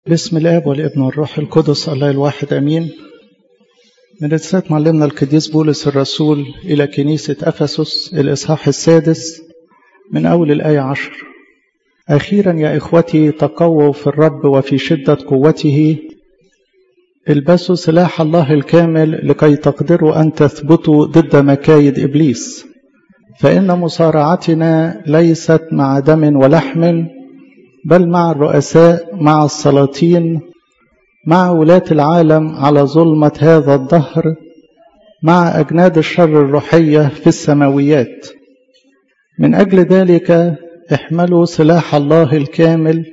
بسم الاب والابن والروح القدس الله الواحد امين من رسالة معلمنا القديس بولس الرسول إلى كنيسة أفسس الإصحاح السادس من أول الآية عشر أخيرا يا إخوتي تقووا في الرب وفي شدة قوته البسوا سلاح الله الكامل لكي تقدروا أن تثبتوا ضد مكايد إبليس فإن مصارعتنا ليست مع دم ولحم بل مع الرؤساء مع السلاطين مع ولاة العالم على ظلمة هذا الدهر مع أجناد الشر الروحية في السماويات من أجل ذلك احملوا سلاح الله الكامل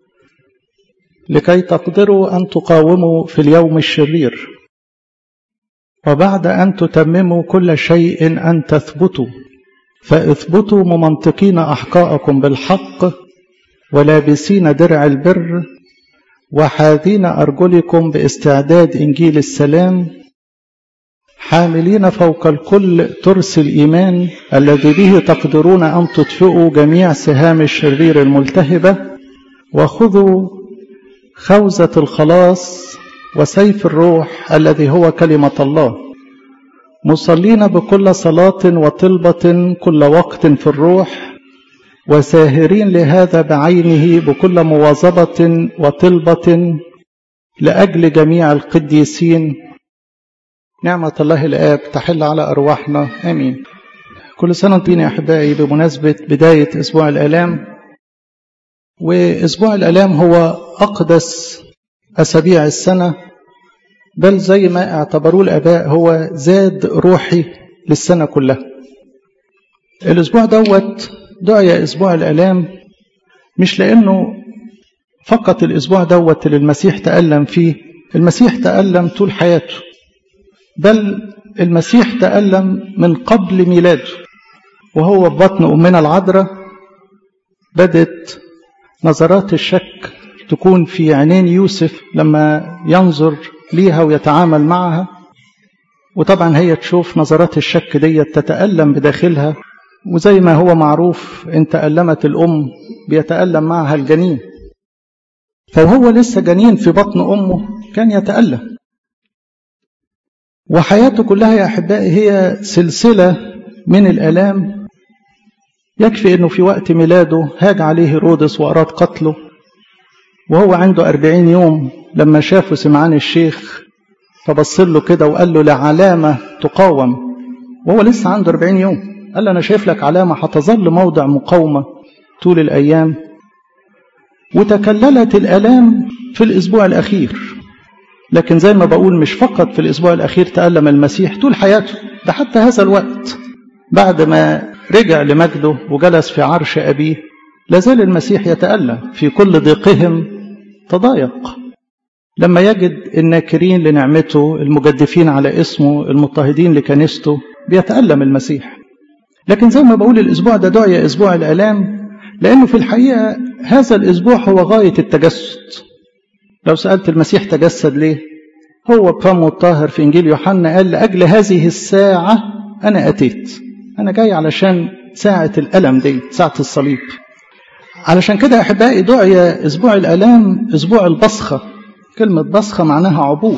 لكي تقدروا أن تقاوموا في اليوم الشرير وبعد أن تتمموا كل شيء أن تثبتوا فاثبتوا ممنطقين أحقاءكم بالحق ولابسين درع البر وحاذين أرجلكم باستعداد إنجيل السلام حاملين فوق الكل ترس الإيمان الذي به تقدرون أن تطفئوا جميع سهام الشرير الملتهبة وخذوا خوذة الخلاص وسيف الروح الذي هو كلمة الله مصلين بكل صلاة وطلبة كل وقت في الروح وساهرين لهذا بعينه بكل مواظبة وطلبة لأجل جميع القديسين نعمة الله الآب تحل على أرواحنا آمين كل سنة وانتم يا أحبائي بمناسبة بداية أسبوع الآلام وأسبوع الآلام هو أقدس أسابيع السنة بل زي ما اعتبروه الآباء هو زاد روحي للسنة كلها الأسبوع دوت دعي أسبوع الآلام مش لأنه فقط الأسبوع دوت اللي المسيح تألم فيه المسيح تألم طول حياته بل المسيح تألم من قبل ميلاده وهو في بطن أمنا العذراء بدت نظرات الشك تكون في عينين يوسف لما ينظر ليها ويتعامل معها وطبعا هي تشوف نظرات الشك دي تتألم بداخلها وزي ما هو معروف ان تألمت الأم بيتألم معها الجنين فهو لسه جنين في بطن أمه كان يتألم وحياته كلها يا أحبائي هي سلسلة من الآلام يكفي أنه في وقت ميلاده هاج عليه هيرودس وأراد قتله وهو عنده أربعين يوم لما شافه سمعان الشيخ فبص له كده وقال له لعلامة تقاوم وهو لسه عنده أربعين يوم قال له أنا شايف لك علامة هتظل موضع مقاومة طول الأيام وتكللت الآلام في الأسبوع الأخير لكن زي ما بقول مش فقط في الأسبوع الأخير تألم المسيح طول حياته ده حتى هذا الوقت بعد ما رجع لمجده وجلس في عرش أبيه لازال المسيح يتألم في كل ضيقهم تضايق لما يجد الناكرين لنعمته المجدفين على اسمه المضطهدين لكنيسته بيتألم المسيح لكن زي ما بقول الأسبوع ده دعي أسبوع الآلام لأنه في الحقيقة هذا الأسبوع هو غاية التجسد لو سألت المسيح تجسد ليه هو بفمه الطاهر في إنجيل يوحنا قال لأجل هذه الساعة أنا أتيت أنا جاي علشان ساعة الألم دي ساعة الصليب علشان كده أحبائي دعي أسبوع الآلام أسبوع البصخة كلمة بصخة معناها عبور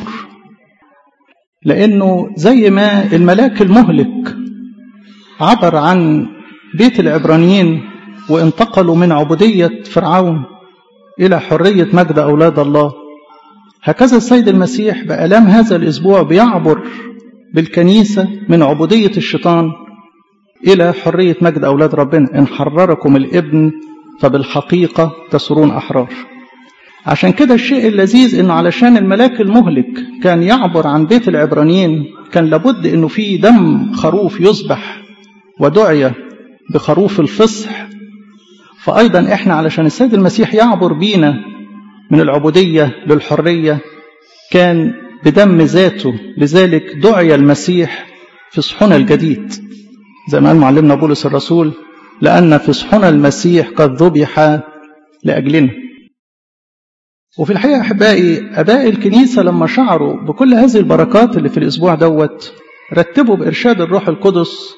لأنه زي ما الملاك المهلك عبر عن بيت العبرانيين وانتقلوا من عبودية فرعون إلى حرية مجد أولاد الله هكذا السيد المسيح بألام هذا الأسبوع بيعبر بالكنيسة من عبودية الشيطان إلى حرية مجد أولاد ربنا إن حرركم الابن فبالحقيقة تسرون أحرار عشان كده الشيء اللذيذ إنه علشان الملاك المهلك كان يعبر عن بيت العبرانيين كان لابد إنه في دم خروف يذبح ودعي بخروف الفصح فأيضا إحنا علشان السيد المسيح يعبر بينا من العبودية للحرية كان بدم ذاته لذلك دعي المسيح فصحنا الجديد زي ما قال معلمنا بولس الرسول لأن فصحنا المسيح قد ذبح لأجلنا وفي الحقيقة أحبائي أباء الكنيسة لما شعروا بكل هذه البركات اللي في الأسبوع دوت رتبوا بإرشاد الروح القدس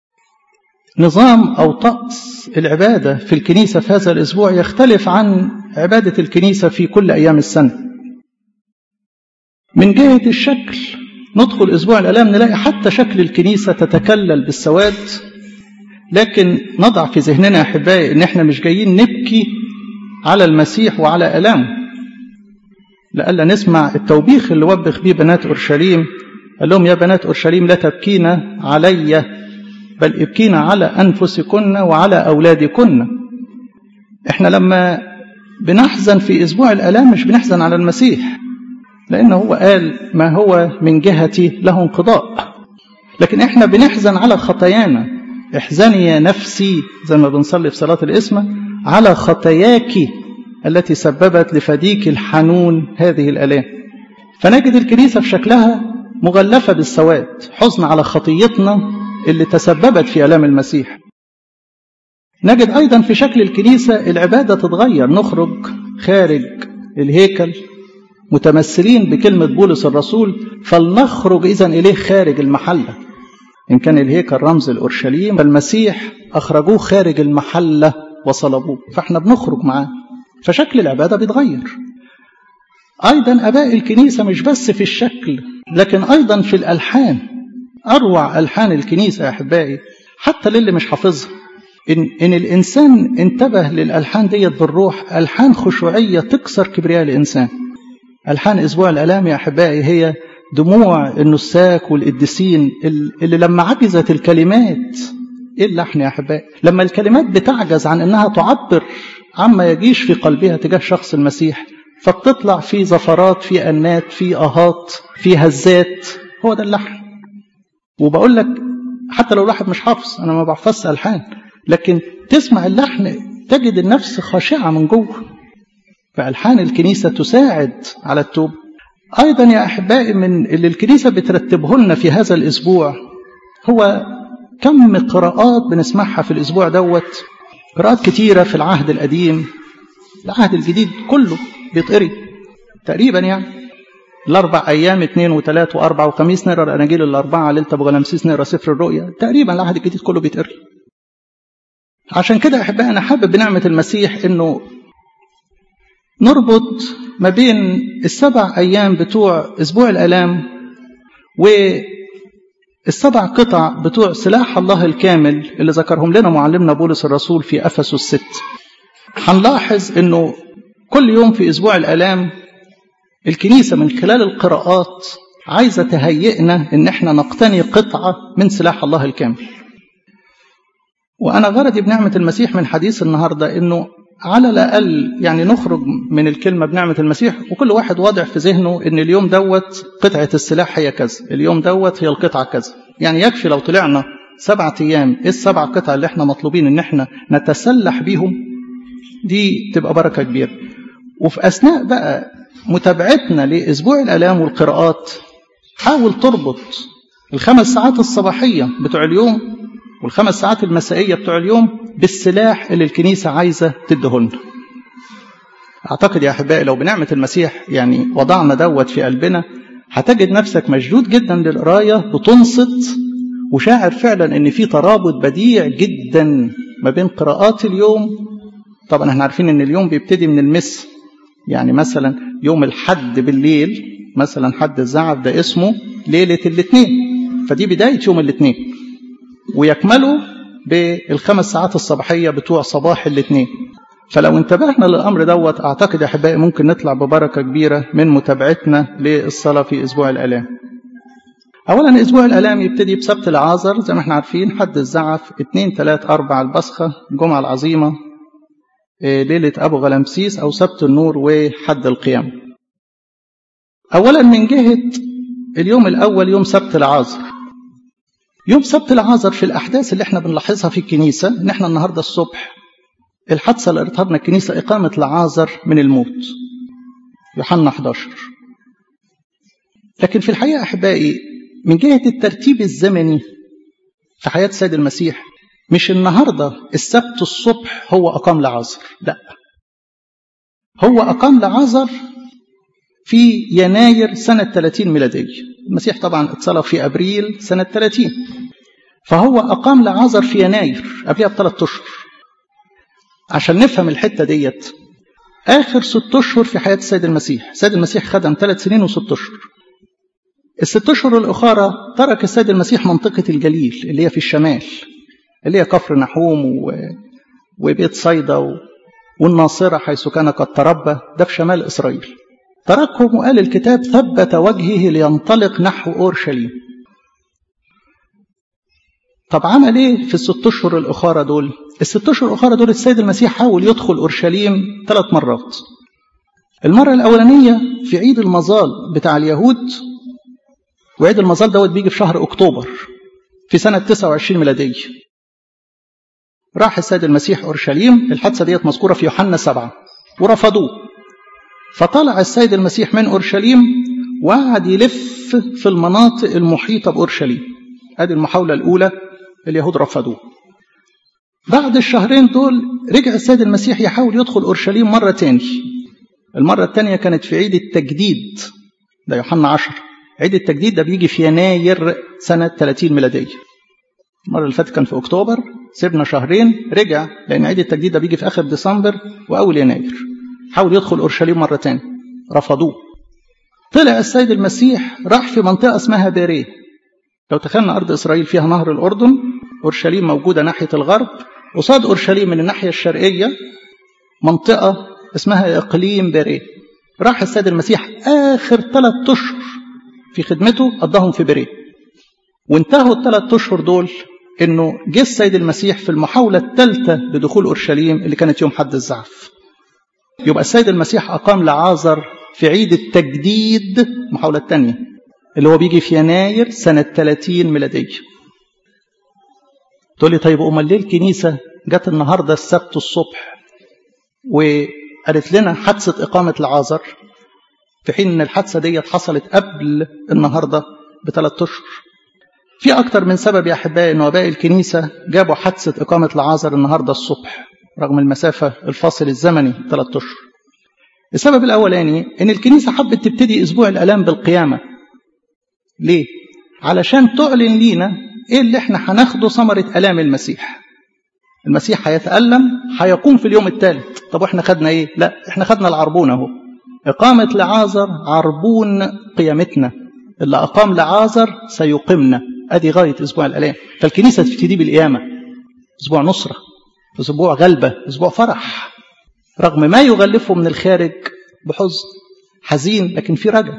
نظام أو طقس العبادة في الكنيسة في هذا الأسبوع يختلف عن عبادة الكنيسة في كل أيام السنة من جهة الشكل ندخل أسبوع الألام نلاقي حتى شكل الكنيسة تتكلل بالسواد لكن نضع في ذهننا يا أحبائي إن إحنا مش جايين نبكي على المسيح وعلى ألامه لألا نسمع التوبيخ اللي وبخ بيه بنات أورشليم قال لهم يا بنات أورشليم لا تبكين علي بل ابكين على أنفسكن وعلى أولادكن إحنا لما بنحزن في أسبوع الألام مش بنحزن على المسيح لأنه هو قال ما هو من جهتي له انقضاء لكن إحنا بنحزن على خطايانا احزني يا نفسي زي ما بنصلي في صلاة الإسمة على خطاياك التي سببت لفديك الحنون هذه الآلام فنجد الكنيسة في شكلها مغلفة بالسواد حزن على خطيتنا اللي تسببت في ألام المسيح نجد أيضا في شكل الكنيسة العبادة تتغير نخرج خارج الهيكل متمثلين بكلمة بولس الرسول فلنخرج إذا إليه خارج المحلة إن كان الهيكل رمز الأورشليم فالمسيح أخرجوه خارج المحلة وصلبوه فإحنا بنخرج معاه فشكل العبادة بيتغير أيضا أباء الكنيسة مش بس في الشكل لكن أيضا في الألحان أروع ألحان الكنيسة يا أحبائي حتى للي مش حافظها إن, إن الإنسان انتبه للألحان ديت بالروح ألحان خشوعية تكسر كبرياء الإنسان ألحان أسبوع الألام يا أحبائي هي دموع النساك والقديسين اللي لما عجزت الكلمات إيه اللحن يا أحبائي لما الكلمات بتعجز عن أنها تعبر عما يجيش في قلبها تجاه شخص المسيح فبتطلع في زفرات في أنات في أهات في هزات هو ده اللحن وبقول لك حتى لو الواحد مش حافظ أنا ما بحفظش ألحان لكن تسمع اللحن تجد النفس خاشعة من جوه فألحان الكنيسة تساعد على التوبة أيضا يا أحبائي من اللي الكنيسة بترتبه لنا في هذا الأسبوع هو كم قراءات بنسمعها في الأسبوع دوت قراءات كتيرة في العهد القديم العهد الجديد كله بيتقري تقريبا يعني الأربع أيام اثنين وثلاث وأربع وخميس نقرا الأناجيل الأربعة ليلة أبو غلامسيس نقرا سفر الرؤيا تقريبا العهد الجديد كله بيتقري عشان كده يا أحبائي أنا حابب بنعمة المسيح إنه نربط ما بين السبع أيام بتوع أسبوع الآلام والسبع قطع بتوع سلاح الله الكامل اللي ذكرهم لنا معلمنا بولس الرسول في أفسس الست هنلاحظ أنه كل يوم في أسبوع الآلام الكنيسة من خلال القراءات عايزة تهيئنا أن احنا نقتني قطعة من سلاح الله الكامل وأنا غرضي بنعمة المسيح من حديث النهاردة أنه على الأقل يعني نخرج من الكلمة بنعمة المسيح وكل واحد واضع في ذهنه أن اليوم دوت قطعة السلاح هي كذا اليوم دوت هي القطعة كذا يعني يكفي لو طلعنا سبعة أيام إيه السبع قطع اللي احنا مطلوبين أن احنا نتسلح بيهم دي تبقى بركة كبيرة وفي أثناء بقى متابعتنا لأسبوع الآلام والقراءات حاول تربط الخمس ساعات الصباحية بتوع اليوم والخمس ساعات المسائية بتوع اليوم بالسلاح اللي الكنيسة عايزة تدهن أعتقد يا أحبائي لو بنعمة المسيح يعني وضعنا دوت في قلبنا هتجد نفسك مشدود جدا للقراية بتنصت وشاعر فعلا ان في ترابط بديع جدا ما بين قراءات اليوم طبعا احنا عارفين ان اليوم بيبتدي من المس يعني مثلا يوم الحد بالليل مثلا حد الزعف ده اسمه ليلة الاثنين فدي بداية يوم الاثنين ويكملوا بالخمس ساعات الصباحية بتوع صباح الاثنين فلو انتبهنا للأمر دوت أعتقد يا أحبائي ممكن نطلع ببركة كبيرة من متابعتنا للصلاة في أسبوع الآلام أولا أسبوع الآلام يبتدي بسبت العازر زي ما احنا عارفين حد الزعف اثنين ثلاث أربع البصخة الجمعة العظيمة ليلة أبو غلامسيس أو سبت النور وحد القيام أولا من جهة اليوم الأول يوم سبت العازر يوم سبت العازر في الأحداث اللي احنا بنلاحظها في الكنيسة إن احنا النهاردة الصبح الحادثة اللي قرتها لنا الكنيسة إقامة العازر من الموت يوحنا 11 لكن في الحقيقة أحبائي من جهة الترتيب الزمني في حياة سيد المسيح مش النهاردة السبت الصبح هو أقام لعازر لا هو أقام لعازر في يناير سنة 30 ميلادية المسيح طبعا اتصلى في أبريل سنة 30 فهو أقام لعازر في يناير قبلها بثلاث أشهر عشان نفهم الحتة ديت آخر ست أشهر في حياة السيد المسيح السيد المسيح خدم ثلاث سنين وست أشهر الست أشهر الأخرى ترك السيد المسيح منطقة الجليل اللي هي في الشمال اللي هي كفر نحوم و... وبيت صيدا و... والناصرة حيث كان قد تربى ده في شمال إسرائيل تركهم وقال الكتاب ثبت وجهه لينطلق نحو أورشليم طب عمل ايه في الست اشهر الاخرى دول الست اشهر الاخرى دول السيد المسيح حاول يدخل اورشليم ثلاث مرات المره الاولانيه في عيد المظال بتاع اليهود وعيد المظال دوت بيجي في شهر اكتوبر في سنه 29 ميلاديه راح السيد المسيح اورشليم الحادثه ديت مذكوره في يوحنا سبعة ورفضوه فطلع السيد المسيح من اورشليم وقعد يلف في المناطق المحيطه باورشليم ادي المحاوله الاولى اليهود رفضوه بعد الشهرين دول رجع السيد المسيح يحاول يدخل اورشليم مره تاني المره الثانيه كانت في عيد التجديد ده يوحنا 10 عيد التجديد ده بيجي في يناير سنه 30 ميلاديه المره اللي فاتت كان في اكتوبر سيبنا شهرين رجع لان عيد التجديد ده بيجي في اخر ديسمبر واول يناير حاول يدخل اورشليم مره تاني رفضوه طلع السيد المسيح راح في منطقه اسمها بيريه لو تخيلنا أرض إسرائيل فيها نهر الأردن أورشليم موجودة ناحية الغرب قصاد أورشليم من الناحية الشرقية منطقة اسمها إقليم بيريه راح السيد المسيح آخر ثلاث أشهر في خدمته قضاهم في بيريه وانتهوا الثلاث أشهر دول إنه جه السيد المسيح في المحاولة الثالثة لدخول أورشليم اللي كانت يوم حد الزعف يبقى السيد المسيح أقام لعازر في عيد التجديد المحاولة الثانية اللي هو بيجي في يناير سنة 30 ميلادية تقول لي طيب أمال ليه الكنيسة جت النهاردة السبت الصبح وقالت لنا حادثة إقامة العازر في حين إن الحادثة دي حصلت قبل النهاردة بثلاث أشهر في أكتر من سبب يا أحبائي إن آباء الكنيسة جابوا حادثة إقامة العازر النهاردة الصبح رغم المسافة الفاصل الزمني ثلاث أشهر السبب الأولاني إن الكنيسة حبت تبتدي أسبوع الآلام بالقيامة ليه؟ علشان تعلن لينا ايه اللي احنا هناخده ثمرة آلام المسيح. المسيح هيتألم هيقوم في اليوم الثالث، طب واحنا خدنا ايه؟ لا احنا خدنا العربون اهو. إقامة لعازر عربون قيامتنا. اللي أقام لعازر سيقيمنا. أدي غاية أسبوع الآلام. فالكنيسة تبتدي بالقيامة. أسبوع نصرة. أسبوع غلبة. أسبوع فرح. رغم ما يغلفه من الخارج بحزن. حزين لكن في رجع.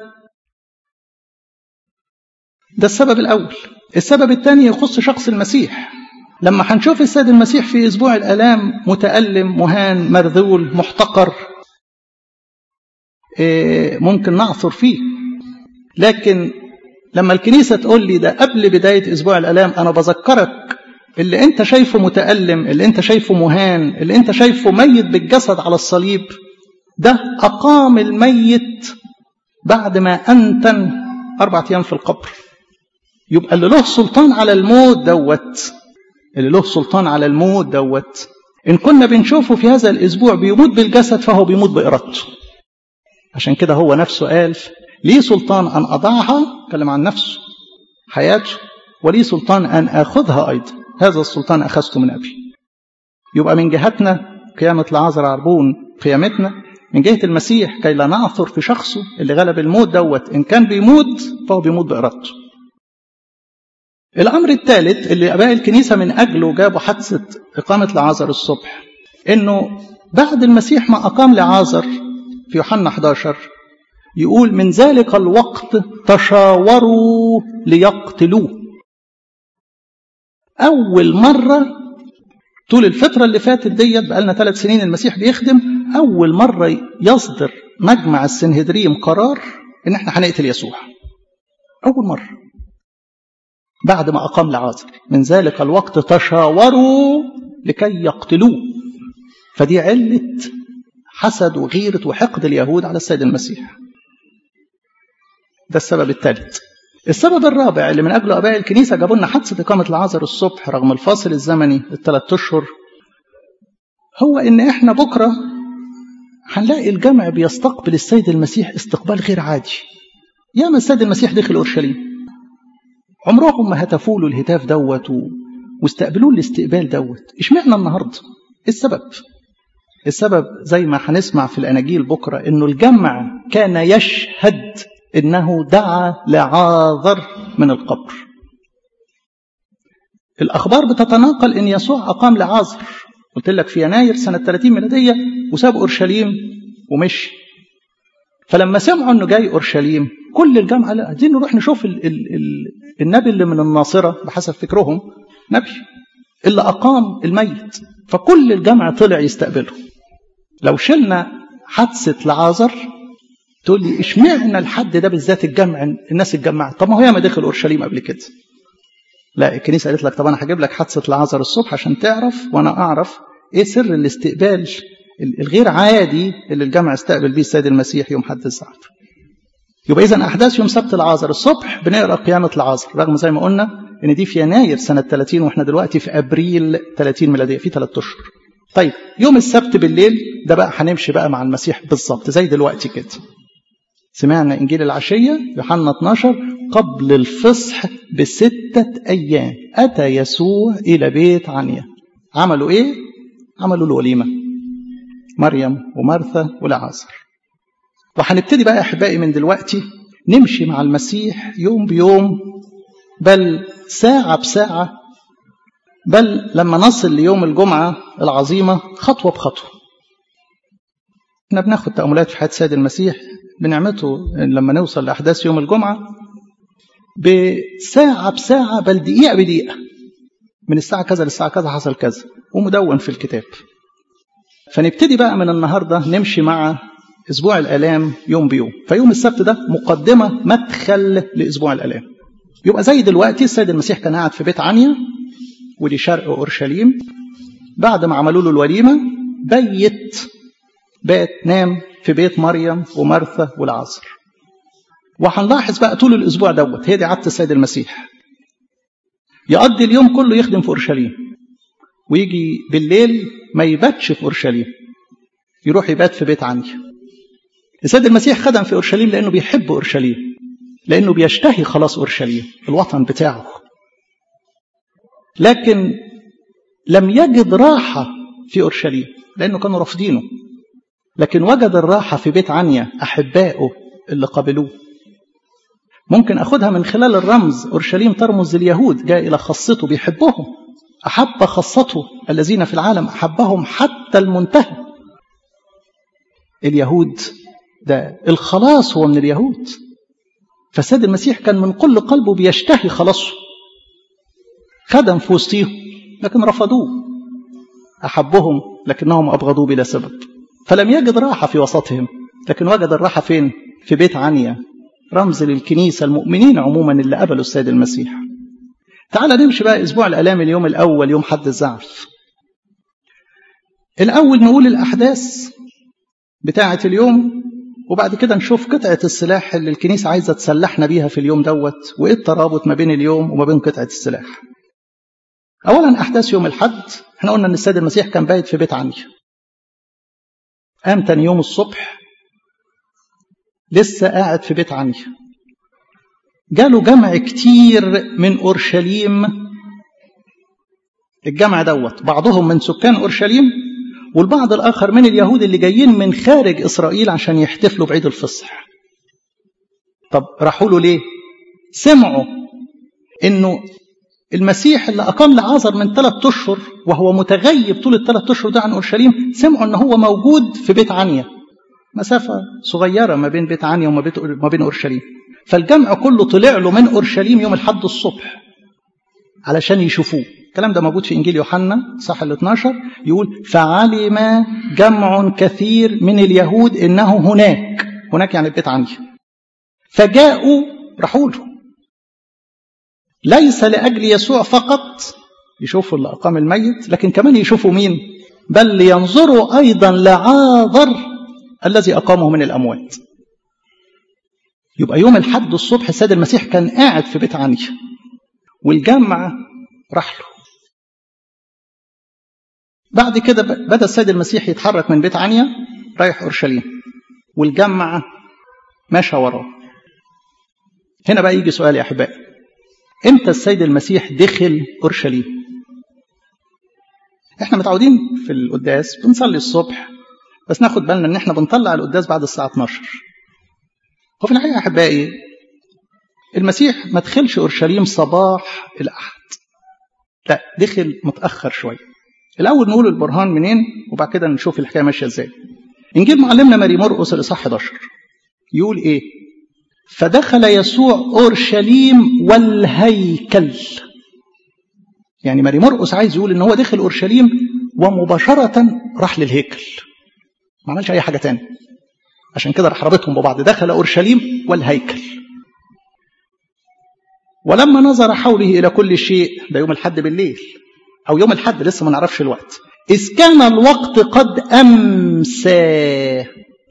ده السبب الأول السبب الثاني يخص شخص المسيح لما هنشوف السيد المسيح في أسبوع الآلام متألم مهان مرذول محتقر ممكن نعثر فيه لكن لما الكنيسة تقول لي ده قبل بداية أسبوع الآلام أنا بذكرك اللي أنت شايفه متألم اللي أنت شايفه مهان اللي أنت شايفه ميت بالجسد على الصليب ده أقام الميت بعد ما أنتن أربعة أيام في القبر يبقى اللي له سلطان على الموت دوت اللي له سلطان على الموت دوت إن كنا بنشوفه في هذا الأسبوع بيموت بالجسد فهو بيموت بإرادته عشان كده هو نفسه قال لي سلطان أن أضعها كلم عن نفسه حياته ولي سلطان أن آخذها أيضا هذا السلطان أخذته من أبي يبقى من جهتنا قيامة العازر عربون قيامتنا من جهة المسيح كي لا نعثر في شخصه اللي غلب الموت دوت إن كان بيموت فهو بيموت بإرادته الأمر الثالث اللي أباء الكنيسة من أجله جابوا حادثة إقامة لعازر الصبح إنه بعد المسيح ما أقام لعازر في يوحنا 11 يقول من ذلك الوقت تشاوروا ليقتلوه أول مرة طول الفترة اللي فاتت ديت بقالنا ثلاث سنين المسيح بيخدم أول مرة يصدر مجمع السنهدريم قرار إن إحنا هنقتل يسوع أول مرة بعد ما أقام لعازر من ذلك الوقت تشاوروا لكي يقتلوه فدي علة حسد وغيرة وحقد اليهود على السيد المسيح ده السبب الثالث السبب الرابع اللي من أجله أباء الكنيسة جابوا لنا حادثة إقامة العازر الصبح رغم الفاصل الزمني الثلاث أشهر هو إن إحنا بكرة هنلاقي الجمع بيستقبل السيد المسيح استقبال غير عادي ياما السيد المسيح دخل أورشليم عمرهم ما هتفوا له الهتاف دوت واستقبلوه الاستقبال دوت اشمعنى النهارده؟ السبب السبب زي ما هنسمع في الأناجيل بكرة إنه الجمع كان يشهد إنه دعا لعاذر من القبر الأخبار بتتناقل إن يسوع أقام لعازر قلت لك في يناير سنة 30 ميلادية وساب أورشليم ومشي فلما سمعوا إنه جاي أورشليم كل الجامعة لا عايزين نروح نشوف ال ال ال النبي اللي من الناصرة بحسب فكرهم نبي اللي أقام الميت فكل الجمع طلع يستقبله لو شلنا حادثة لعازر تقول لي اشمعنى الحد ده بالذات الجمع الناس اتجمعت طب ما هو ياما دخل اورشليم قبل كده لا الكنيسه قالت لك طب انا هجيب لك حادثه لعازر الصبح عشان تعرف وانا اعرف ايه سر الاستقبال الغير عادي اللي الجمع استقبل بيه السيد المسيح يوم حد الزعف يبقى اذا احداث يوم سبت العازر الصبح بنقرا قيامه العازر رغم زي ما قلنا ان دي في يناير سنه 30 واحنا دلوقتي في ابريل 30 ميلاديه في ثلاث اشهر طيب يوم السبت بالليل ده بقى هنمشي بقى مع المسيح بالظبط زي دلوقتي كده سمعنا انجيل العشيه يوحنا 12 قبل الفصح بستة أيام أتى يسوع إلى بيت عنيا عملوا إيه؟ عملوا الوليمة مريم ومرثا ولعازر وهنبتدي بقى يا أحبائي من دلوقتي نمشي مع المسيح يوم بيوم بل ساعة بساعة بل لما نصل ليوم الجمعة العظيمة خطوة بخطوة احنا بناخد تأملات في حياة سيد المسيح بنعمته لما نوصل لأحداث يوم الجمعة بساعة بساعة بل دقيقة بدقيقة من الساعة كذا للساعة كذا حصل كذا ومدون في الكتاب فنبتدي بقى من النهاردة نمشي مع أسبوع الآلام يوم بيوم فيوم السبت ده مقدمة مدخل لأسبوع الآلام يبقى زي دلوقتي السيد المسيح كان قاعد في بيت عنيا ودي شرق أورشليم بعد ما عملوا له الوليمة بيت بات نام في بيت مريم ومرثا والعصر وهنلاحظ بقى طول الاسبوع دوت هي دي عاده السيد المسيح يقضي اليوم كله يخدم في اورشليم ويجي بالليل ما يباتش في اورشليم يروح يبات في بيت عنيا السيد المسيح خدم في اورشليم لانه بيحب اورشليم لانه بيشتهي خلاص اورشليم الوطن بتاعه لكن لم يجد راحه في اورشليم لانه كانوا رافضينه لكن وجد الراحه في بيت عنيا احبائه اللي قبلوه ممكن أخدها من خلال الرمز أورشليم ترمز لليهود جاء إلى خاصته بيحبهم أحب خاصته الذين في العالم أحبهم حتى المنتهى اليهود ده الخلاص هو من اليهود فالسيد المسيح كان من كل قلبه بيشتهي خلاصه خدم في وسطيهم لكن رفضوه أحبهم لكنهم أبغضوه بلا سبب فلم يجد راحة في وسطهم لكن وجد الراحة فين؟ في بيت عنيا رمز للكنيسة المؤمنين عموما اللي قبلوا السيد المسيح تعال نمشي بقى أسبوع الألام اليوم الأول يوم حد الزعف الأول نقول الأحداث بتاعة اليوم وبعد كده نشوف قطعة السلاح اللي الكنيسة عايزة تسلحنا بيها في اليوم دوت وإيه الترابط ما بين اليوم وما بين قطعة السلاح أولا أحداث يوم الحد احنا قلنا أن السيد المسيح كان بايت في بيت عنيا قام تاني يوم الصبح لسه قاعد في بيت عنيا جاله جمع كتير من أورشليم الجمع دوت بعضهم من سكان أورشليم والبعض الآخر من اليهود اللي جايين من خارج إسرائيل عشان يحتفلوا بعيد الفصح طب راحوا له ليه سمعوا انه المسيح اللي أقام لعازر من ثلاث أشهر وهو متغيب طول الثلاث أشهر ده عن أورشليم سمعوا أنه هو موجود في بيت عنيا مسافة صغيرة ما بين بيت عنيا وما بين أورشليم فالجمع كله طلع له من أورشليم يوم الحد الصبح علشان يشوفوه الكلام ده موجود في إنجيل يوحنا صح ال 12 يقول فعلم جمع كثير من اليهود إنه هناك هناك يعني بيت عنيا فجاءوا راحوا له ليس لأجل يسوع فقط يشوفوا اللي أقام الميت لكن كمان يشوفوا مين بل لينظروا أيضا لعاذر الذي أقامه من الأموات يبقى يوم الحد الصبح السيد المسيح كان قاعد في بيت عنيا والجمع راح له بعد كده بدأ السيد المسيح يتحرك من بيت عنيا رايح أورشليم والجمع ماشى وراه هنا بقى يجي سؤال يا أحبائي امتى السيد المسيح دخل اورشليم احنا متعودين في القداس بنصلي الصبح بس ناخد بالنا ان احنا بنطلع القداس بعد الساعه 12 وفي الحقيقه احبائي المسيح ما دخلش اورشليم صباح الاحد لا دخل متاخر شويه الاول نقول البرهان منين وبعد كده نشوف الحكايه ماشيه ازاي انجيل معلمنا ماري مرقس الاصحاح 11 يقول ايه فدخل يسوع اورشليم والهيكل يعني ماري مرقس عايز يقول ان هو دخل اورشليم ومباشره راح للهيكل ما عملش اي حاجه تاني عشان كده راح رابطهم ببعض دخل اورشليم والهيكل ولما نظر حوله الى كل شيء ده يوم الحد بالليل او يوم الحد لسه ما نعرفش الوقت اذ كان الوقت قد امسى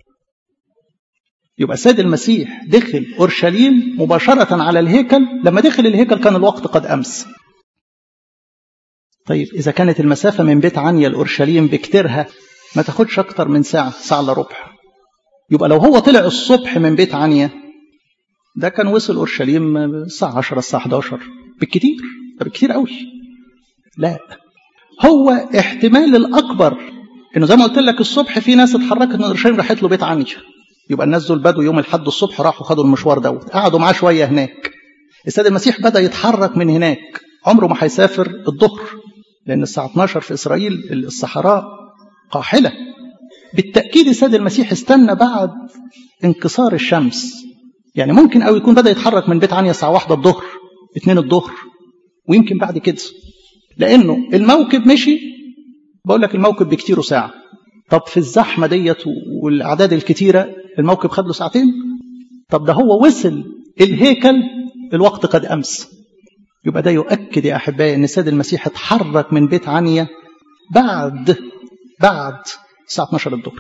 يبقى السيد المسيح دخل اورشليم مباشره على الهيكل لما دخل الهيكل كان الوقت قد امس طيب اذا كانت المسافه من بيت عنيا لاورشليم بكتيرها ما تاخدش اكتر من ساعه ساعه الا ربع يبقى لو هو طلع الصبح من بيت عنيا ده كان وصل اورشليم الساعه 10 الساعه 11 بالكتير ده بالكتير قوي لا هو احتمال الاكبر انه زي ما قلت لك الصبح في ناس اتحركت من اورشليم راحت له بيت عنيا يبقى الناس دول بدوا يوم الحد الصبح راحوا خدوا المشوار دوت قعدوا معاه شويه هناك السيد المسيح بدا يتحرك من هناك عمره ما هيسافر الظهر لان الساعه 12 في اسرائيل الصحراء قاحله بالتاكيد السيد المسيح استنى بعد انكسار الشمس يعني ممكن قوي يكون بدا يتحرك من بيت عنيا الساعه 1 الظهر 2 الظهر ويمكن بعد كده لانه الموكب مشي بقول لك الموكب بكتيره ساعه طب في الزحمه ديت والاعداد الكتيره الموكب خد له ساعتين طب ده هو وصل الهيكل الوقت قد امس يبقى ده يؤكد يا احبائي ان السيد المسيح اتحرك من بيت عنيا بعد بعد الساعه 12 الظهر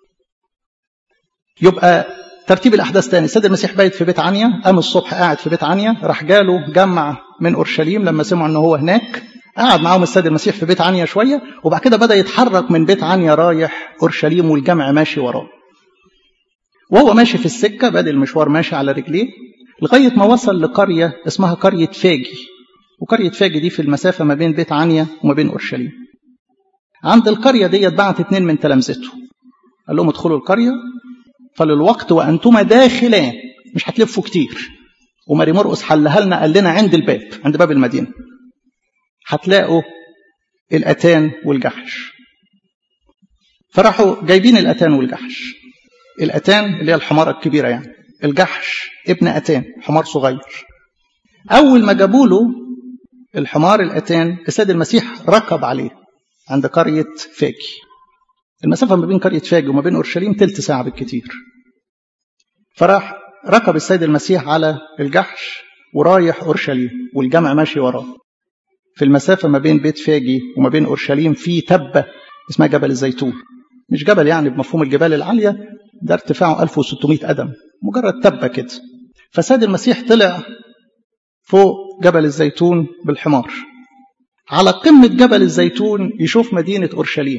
يبقى ترتيب الاحداث تاني السيد المسيح بايت في بيت عنيا قام الصبح قاعد في بيت عنيا راح جاله جمع من اورشليم لما سمعوا ان هو هناك قعد معاهم السيد المسيح في بيت عنيا شويه وبعد كده بدا يتحرك من بيت عنيا رايح اورشليم والجمع ماشي وراه وهو ماشي في السكه بادئ المشوار ماشي على رجليه لغايه ما وصل لقريه اسمها قريه فاجي وقريه فاجي دي في المسافه ما بين بيت عنيا وما بين اورشليم عند القريه ديت بعت اتنين من تلامذته قال لهم ادخلوا القريه فللوقت وانتما داخلان مش هتلفوا كتير وماري مرقس حلها لنا قال لنا عند الباب عند باب المدينه هتلاقوا الاتان والجحش فراحوا جايبين الاتان والجحش الاتان اللي هي الحماره الكبيره يعني الجحش ابن اتان حمار صغير اول ما جابوا له الحمار الاتان السيد المسيح ركب عليه عند قريه فاكي المسافة ما بين قرية فاجي وما بين أورشليم تلت ساعة بالكتير فراح ركب السيد المسيح على الجحش ورايح أورشليم والجمع ماشي وراه في المسافة ما بين بيت فاجي وما بين أورشليم في تبة اسمها جبل الزيتون مش جبل يعني بمفهوم الجبال العالية ده ارتفاعه 1600 قدم مجرد تبة كده فسيد المسيح طلع فوق جبل الزيتون بالحمار على قمة جبل الزيتون يشوف مدينة أورشليم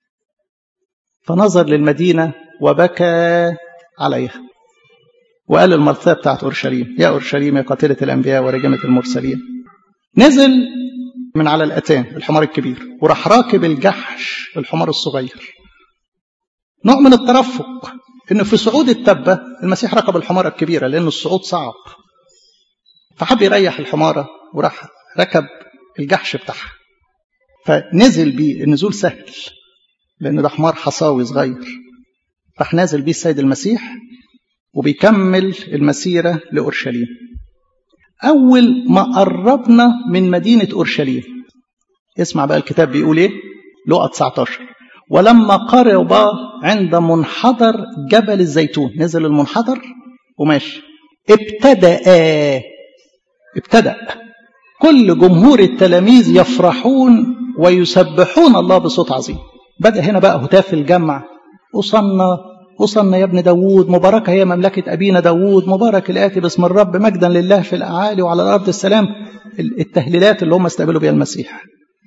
فنظر للمدينة وبكى عليها وقال المرثاة بتاعت أورشليم يا أورشليم يا قاتلة الأنبياء ورجمة المرسلين نزل من على الأتان الحمار الكبير وراح راكب الجحش الحمار الصغير نوع من الترفق إن في صعود التبة المسيح ركب الحمارة الكبيرة لأن الصعود صعب فحب يريح الحمارة وراح ركب الجحش بتاعها فنزل بيه النزول سهل لأن ده حمار حصاوي صغير راح نازل بيه السيد المسيح وبيكمل المسيرة لأورشليم أول ما قربنا من مدينة أورشليم اسمع بقى الكتاب بيقول إيه لقى 19 ولما قرب عند منحدر جبل الزيتون نزل المنحدر وماشي ابتدأ ابتدأ كل جمهور التلاميذ يفرحون ويسبحون الله بصوت عظيم بدأ هنا بقى هتاف الجمع وصلنا وصلنا يا ابن داوود مباركة هي مملكة أبينا داوود مبارك الآتي باسم الرب مجدا لله في الأعالي وعلى الأرض السلام التهليلات اللي هم استقبلوا بها المسيح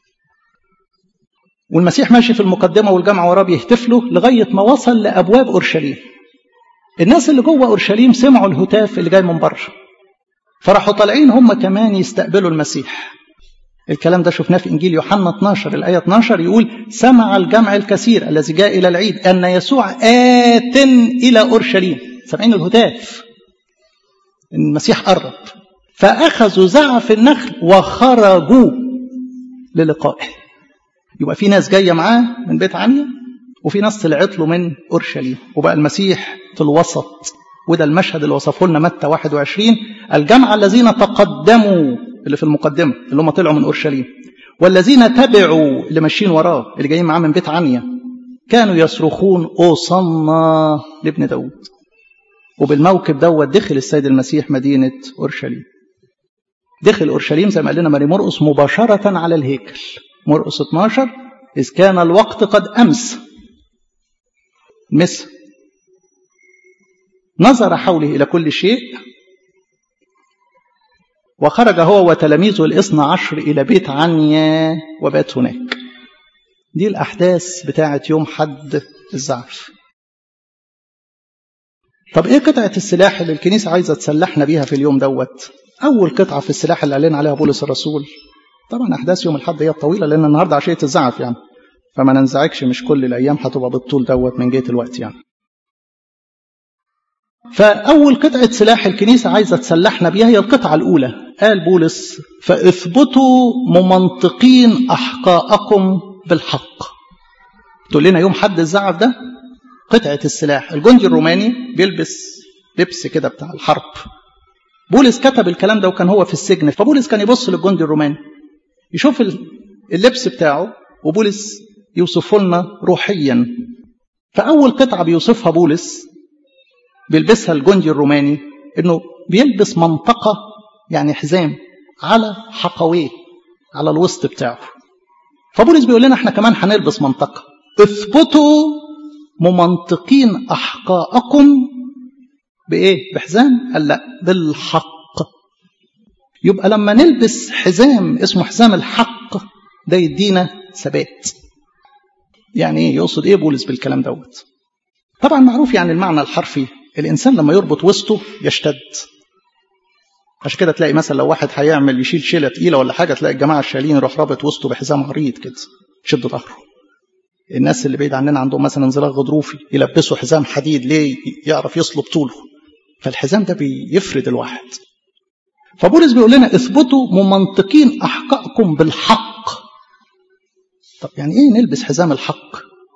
والمسيح ماشي في المقدمة والجمع وراه بيهتفلوا لغاية ما وصل لأبواب أورشليم الناس اللي جوه أورشليم سمعوا الهتاف اللي جاي من بره فراحوا طالعين هم كمان يستقبلوا المسيح الكلام ده شفناه في إنجيل يوحنا 12 الآية 12 يقول سمع الجمع الكثير الذي جاء إلى العيد أن يسوع آت إلى أورشليم سامعين الهتاف المسيح قرب فأخذوا زعف النخل وخرجوا للقائه يبقى في ناس جاية معاه من بيت عنيا وفي ناس طلعت له من أورشليم وبقى المسيح في الوسط وده المشهد اللي وصفه لنا متى 21 الجمع الذين تقدموا اللي في المقدمة اللي هم طلعوا من أورشليم والذين تبعوا اللي ماشيين وراه اللي جايين معاه من بيت عنيا كانوا يصرخون أوصلنا لابن داود وبالموكب دوت دخل السيد المسيح مدينة أورشليم دخل أورشليم زي ما قال لنا ماري مرقس مباشرة على الهيكل مرقس 12 إذ كان الوقت قد أمس مس نظر حوله إلى كل شيء وخرج هو وتلاميذه الاثنى عشر إلى بيت عنيا وبات هناك دي الأحداث بتاعة يوم حد الزعف طب إيه قطعة السلاح اللي الكنيسة عايزة تسلحنا بيها في اليوم دوت أول قطعة في السلاح اللي قالين عليها بولس الرسول طبعا أحداث يوم الحد هي الطويلة لأن النهاردة عشية الزعف يعني فما ننزعجش مش كل الأيام هتبقى بالطول دوت من جهة الوقت يعني فأول قطعة سلاح الكنيسة عايزة تسلحنا بيها هي القطعة الأولى قال بولس فاثبتوا ممنطقين أحقاءكم بالحق تقول لنا يوم حد الزعف ده قطعة السلاح الجندي الروماني بيلبس لبس كده بتاع الحرب بولس كتب الكلام ده وكان هو في السجن فبولس كان يبص للجندي الروماني يشوف اللبس بتاعه وبولس يوصفه لنا روحيا فأول قطعة بيوصفها بولس بيلبسها الجندي الروماني انه بيلبس منطقة يعني حزام على حقويه على الوسط بتاعه فبولس بيقول لنا احنا كمان هنلبس منطقة اثبتوا ممنطقين أحقاءكم بإيه؟ بحزام؟ قال لا بالحق يبقى لما نلبس حزام اسمه حزام الحق ده يدينا ثبات يعني ايه يقصد ايه بولس بالكلام دوت طبعا معروف يعني المعنى الحرفي الانسان لما يربط وسطه يشتد عشان كده تلاقي مثلا لو واحد هيعمل يشيل شيله تقيله ولا حاجه تلاقي الجماعه الشايلين يروح رابط وسطه بحزام عريض كده شد ظهره الناس اللي بعيد عننا عندهم مثلا انزلاق غضروفي يلبسوا حزام حديد ليه يعرف يصلب طوله فالحزام ده بيفرد الواحد فبولس بيقول لنا اثبتوا ممنطقين احقائكم بالحق طب يعني ايه نلبس حزام الحق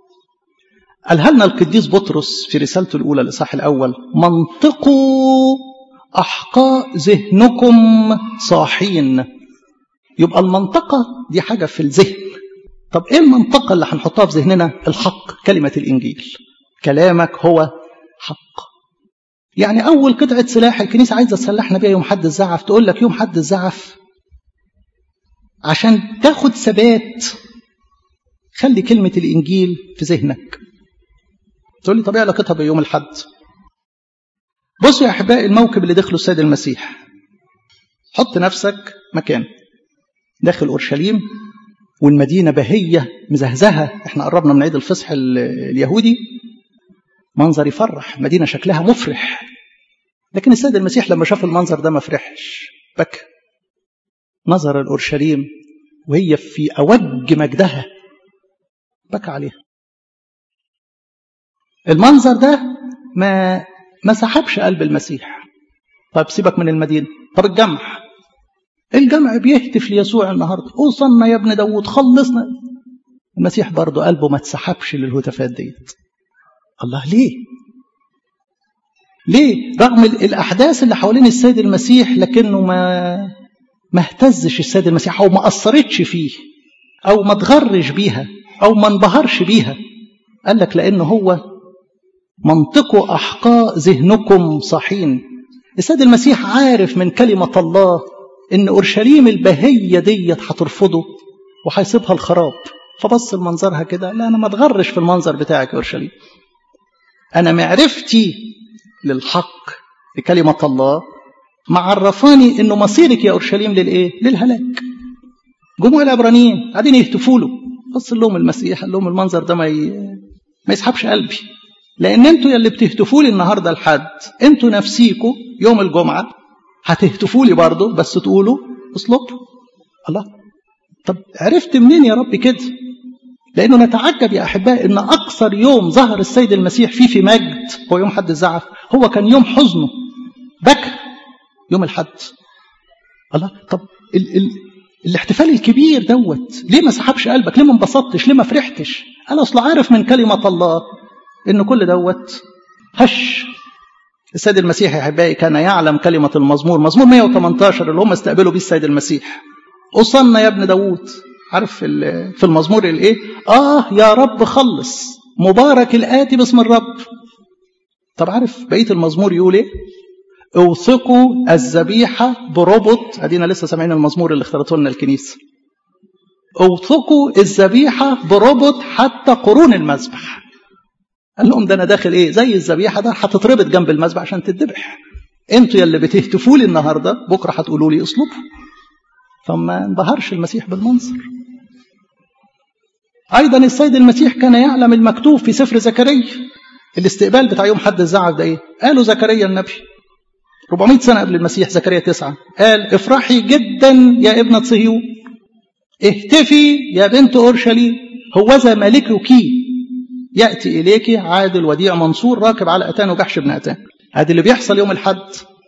قالها لنا القديس بطرس في رسالته الاولى الاصحاح الاول منطقوا احقاء ذهنكم صاحين يبقى المنطقه دي حاجه في الذهن طب ايه المنطقه اللي هنحطها في ذهننا الحق كلمه الانجيل كلامك هو حق يعني اول قطعه سلاح الكنيسه عايزه تسلحنا بيها يوم حد الزعف تقول لك يوم حد الزعف عشان تاخد ثبات خلي كلمه الانجيل في ذهنك تقول لي طب ايه علاقتها بيوم الحد بصوا يا احبائي الموكب اللي دخله السيد المسيح حط نفسك مكان داخل اورشليم والمدينه بهيه مزهزهه احنا قربنا من عيد الفصح اليهودي منظر يفرح مدينه شكلها مفرح لكن السيد المسيح لما شاف المنظر ده ما فرحش بكى نظر الاورشليم وهي في اوج مجدها بكى عليها المنظر ده ما ما سحبش قلب المسيح طيب سيبك من المدينه طب الجمع الجمع بيهتف ليسوع النهارده اوصلنا يا ابن داوود خلصنا المسيح برضه قلبه ما اتسحبش للهتافات ديت الله ليه ليه رغم الاحداث اللي حوالين السيد المسيح لكنه ما ما اهتزش السيد المسيح او ما اثرتش فيه او ما تغرش بيها او ما انبهرش بيها قال لك لانه هو منطقوا احقاء ذهنكم صحين السيد المسيح عارف من كلمه الله ان اورشليم البهيه ديت هترفضه وهيسيبها الخراب فبص لمنظرها كده لا انا ما اتغرش في المنظر بتاعك يا اورشليم انا معرفتي للحق لكلمه الله معرفاني انه مصيرك يا اورشليم للايه للهلاك جموع العبرانيين قاعدين يهتفوا له بص لهم المسيح قال لهم المنظر ده ما ي... ما يسحبش قلبي لان انتوا يلي بتهتفوا لي النهارده لحد انتوا نفسيكوا يوم الجمعه هتهتفوا لي برضه بس تقولوا اصلبوا الله طب عرفت منين يا رب كده لأنه نتعجب يا أحباء أن أكثر يوم ظهر السيد المسيح فيه في مجد هو يوم حد الزعف هو كان يوم حزنه بكى يوم الحد الله طب ال ال الاحتفال الكبير دوت ليه ما سحبش قلبك ليه ما انبسطتش ليه ما فرحتش انا اصلا عارف من كلمه الله ان كل دوت هش السيد المسيح يا احبائي كان يعلم كلمه المزمور مزمور 118 اللي هم استقبلوا بيه السيد المسيح أصلنا يا ابن داوود عارف في المزمور الايه اه يا رب خلص مبارك الآتي باسم الرب طب عارف بقية المزمور يقول ايه اوثقوا الذبيحة بربط ادينا لسه سامعين المزمور اللي اختارته لنا الكنيسة اوثقوا الذبيحة بربط حتى قرون المذبح قال لهم ده انا داخل ايه زي الذبيحة ده هتتربط جنب المذبح عشان تتذبح انتوا يلي بتهتفوا لي النهارده بكره هتقولوا لي اصلبوا فما انبهرش المسيح بالمنظر ايضا السيد المسيح كان يعلم المكتوب في سفر زكريا الاستقبال بتاع يوم حد الزعف ده ايه قالوا زكريا النبي 400 سنة قبل المسيح زكريا تسعة قال افرحي جدا يا ابنة صهيون اهتفي يا بنت أورشليم هوذا ملكك يأتي إليك عادل وديع منصور راكب على أتان وجحش بن أتان هذا اللي بيحصل يوم الحد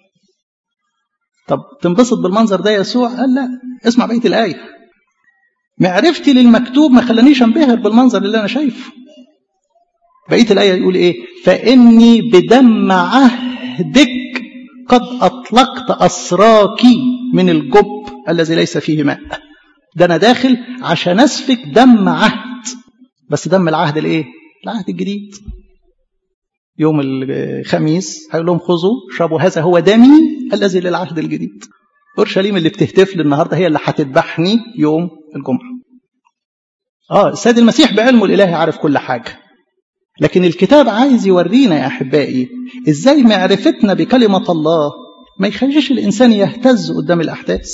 طب تنبسط بالمنظر ده يسوع قال لا اسمع بقية الآية معرفتي للمكتوب ما خلانيش انبهر بالمنظر اللي أنا شايفه بقية الآية يقول إيه فإني بدم عهدك قد أطلقت أسراك من الجب الذي ليس فيه ماء ده أنا داخل عشان أسفك دم عهد بس دم العهد الإيه العهد الجديد يوم الخميس هيقول لهم خذوا اشربوا هذا هو دمي الذي للعهد الجديد اورشليم اللي بتهتف لي النهارده هي اللي هتذبحني يوم الجمعه اه السيد المسيح بعلمه الالهي عارف كل حاجه لكن الكتاب عايز يورينا يا احبائي ازاي معرفتنا بكلمه الله ما يخليش الانسان يهتز قدام الاحداث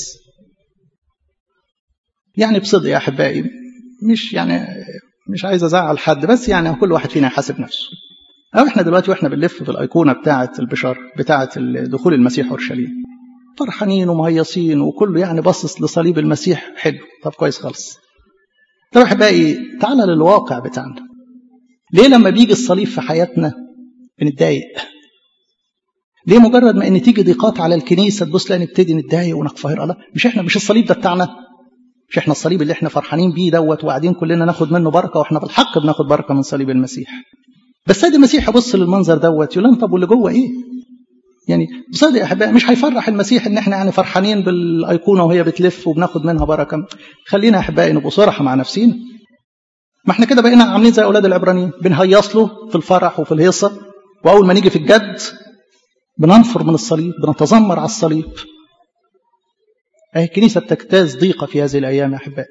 يعني بصدق يا احبائي مش يعني مش عايز ازعل حد بس يعني كل واحد فينا يحاسب نفسه أو إحنا دلوقتي وإحنا بنلف في الأيقونة بتاعة البشار بتاعة دخول المسيح أورشليم فرحانين ومهيصين وكله يعني باصص لصليب المسيح حلو طب كويس خالص طب أحبائي تعالى للواقع بتاعنا ليه لما بيجي الصليب في حياتنا بنتضايق ليه مجرد ما ان تيجي ضيقات على الكنيسه تبص لا نبتدي نتضايق ونقفهر الله مش احنا مش الصليب ده بتاعنا مش احنا الصليب اللي احنا فرحانين بيه دوت وقاعدين كلنا ناخد منه بركه واحنا بالحق بناخد بركه من صليب المسيح بس سيد المسيح يبص للمنظر دوت يقول لهم طب واللي جوه ايه؟ يعني بصدق يا احبائي مش هيفرح المسيح ان احنا يعني فرحانين بالايقونه وهي بتلف وبناخد منها بركه خلينا يا احبائي نبقوا صراحه مع نفسينا ما احنا كده بقينا عاملين زي اولاد العبرانيين بنهيص له في الفرح وفي الهيصه واول ما نيجي في الجد بننفر من الصليب بنتذمر على الصليب اهي الكنيسه بتجتاز ضيقه في هذه الايام يا احبائي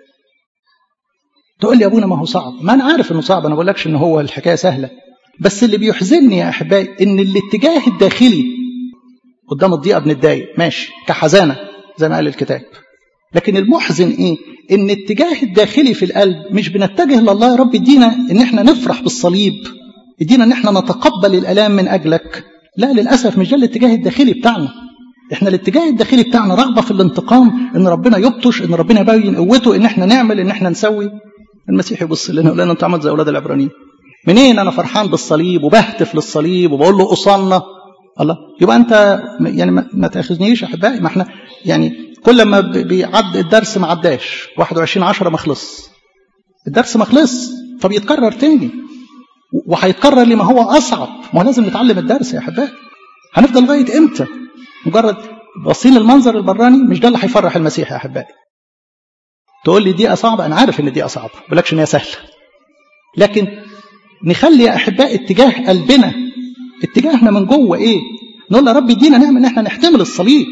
تقول لي يا ابونا ما هو صعب ما انا عارف انه صعب انا بقول لكش ان هو الحكايه سهله بس اللي بيحزنني يا احبائي ان الاتجاه الداخلي قدام الضيقه بنتضايق ماشي كحزانه زي ما قال الكتاب لكن المحزن ايه ان الاتجاه الداخلي في القلب مش بنتجه لله يا رب ادينا ان احنا نفرح بالصليب ادينا ان احنا نتقبل الالام من اجلك لا للاسف مش ده الاتجاه الداخلي بتاعنا احنا الاتجاه الداخلي بتاعنا رغبه في الانتقام ان ربنا يبطش ان ربنا يبين قوته ان احنا نعمل ان احنا نسوي المسيح يبص لنا يقول لنا انتوا عملت زي اولاد العبرانيين منين انا فرحان بالصليب وبهتف للصليب وبقول له اصلنا الله يبقى انت يعني ما تاخذنيش احبائي ما احنا يعني كل ما بيعد الدرس ما عداش 21 10 ما خلص الدرس ما خلص فبيتكرر تاني وهيتكرر لما هو اصعب ما هو لازم نتعلم الدرس يا احبائي هنفضل لغايه امتى مجرد باصين المنظر البراني مش ده اللي هيفرح المسيح يا احبائي تقول لي دي صعبه انا عارف ان دي صعبه ما بقولكش ان هي سهله لكن نخلي يا احبائي اتجاه قلبنا اتجاهنا من جوه ايه نقول يا رب ادينا نعمه ان احنا نحتمل الصليب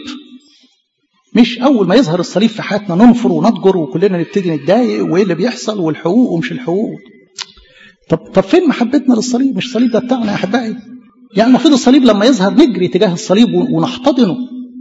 مش اول ما يظهر الصليب في حياتنا ننفر ونضجر وكلنا نبتدي نتضايق وايه اللي بيحصل والحقوق ومش الحقوق طب طب فين محبتنا للصليب مش الصليب ده بتاعنا يا احبائي يعني المفروض الصليب لما يظهر نجري تجاه الصليب ونحتضنه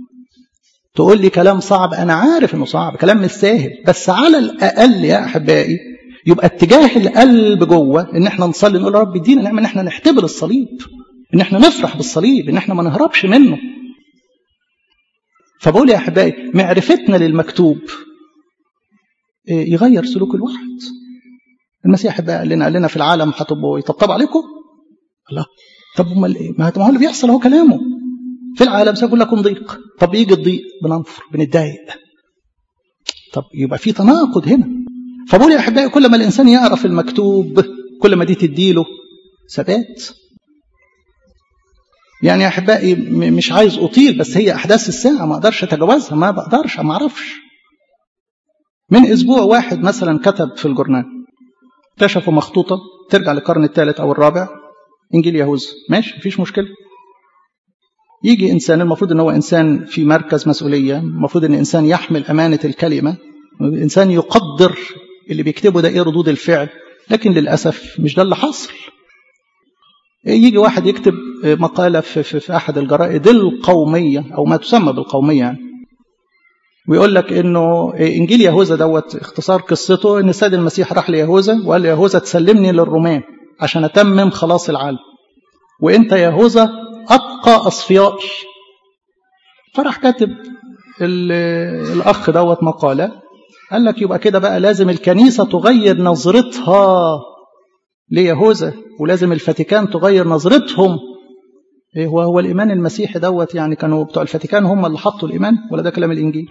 تقول لي كلام صعب انا عارف انه صعب كلام مش سهل بس على الاقل يا احبائي يبقى اتجاه القلب جوه ان احنا نصلي نقول يا رب ادينا نعمه ان احنا نحتبل الصليب ان احنا نفرح بالصليب ان احنا ما نهربش منه فبقول يا احبائي معرفتنا للمكتوب يغير سلوك الواحد المسيح بقى قال لنا قال لنا في العالم هتبقوا يطبطب عليكم لا طب امال ايه ما هو اللي بيحصل هو كلامه في العالم سيكون لكم ضيق طب يجي الضيق بننفر بنتضايق طب يبقى في تناقض هنا فبقول يا احبائي كل ما الانسان يعرف المكتوب كل ما دي تديله ثبات يعني يا احبائي مش عايز اطيل بس هي احداث الساعه ما اقدرش اتجاوزها ما بقدرش ما اعرفش من اسبوع واحد مثلا كتب في الجورنال اكتشفوا مخطوطه ترجع للقرن الثالث او الرابع انجيل يهوذا ماشي مفيش مشكله يجي انسان المفروض ان هو انسان في مركز مسؤوليه المفروض ان انسان يحمل امانه الكلمه انسان يقدر اللي بيكتبه ده ايه ردود الفعل لكن للاسف مش ده اللي حصل يجي واحد يكتب مقالة في, في, في أحد الجرائد القومية أو ما تسمى بالقومية يعني ويقول لك إنه إنجيل يهوذا دوت اختصار قصته إن السيد المسيح راح ليهوذا وقال له يهوذا تسلمني للرومان عشان أتمم خلاص العالم وأنت يهوذا أتقى أصفيائي فراح كاتب الأخ دوت مقالة قال لك يبقى كده بقى لازم الكنيسة تغير نظرتها ليهوذا ولازم الفاتيكان تغير نظرتهم ايه هو هو الايمان المسيحي دوت يعني كانوا بتوع الفاتيكان هم اللي حطوا الايمان ولا ده كلام الانجيل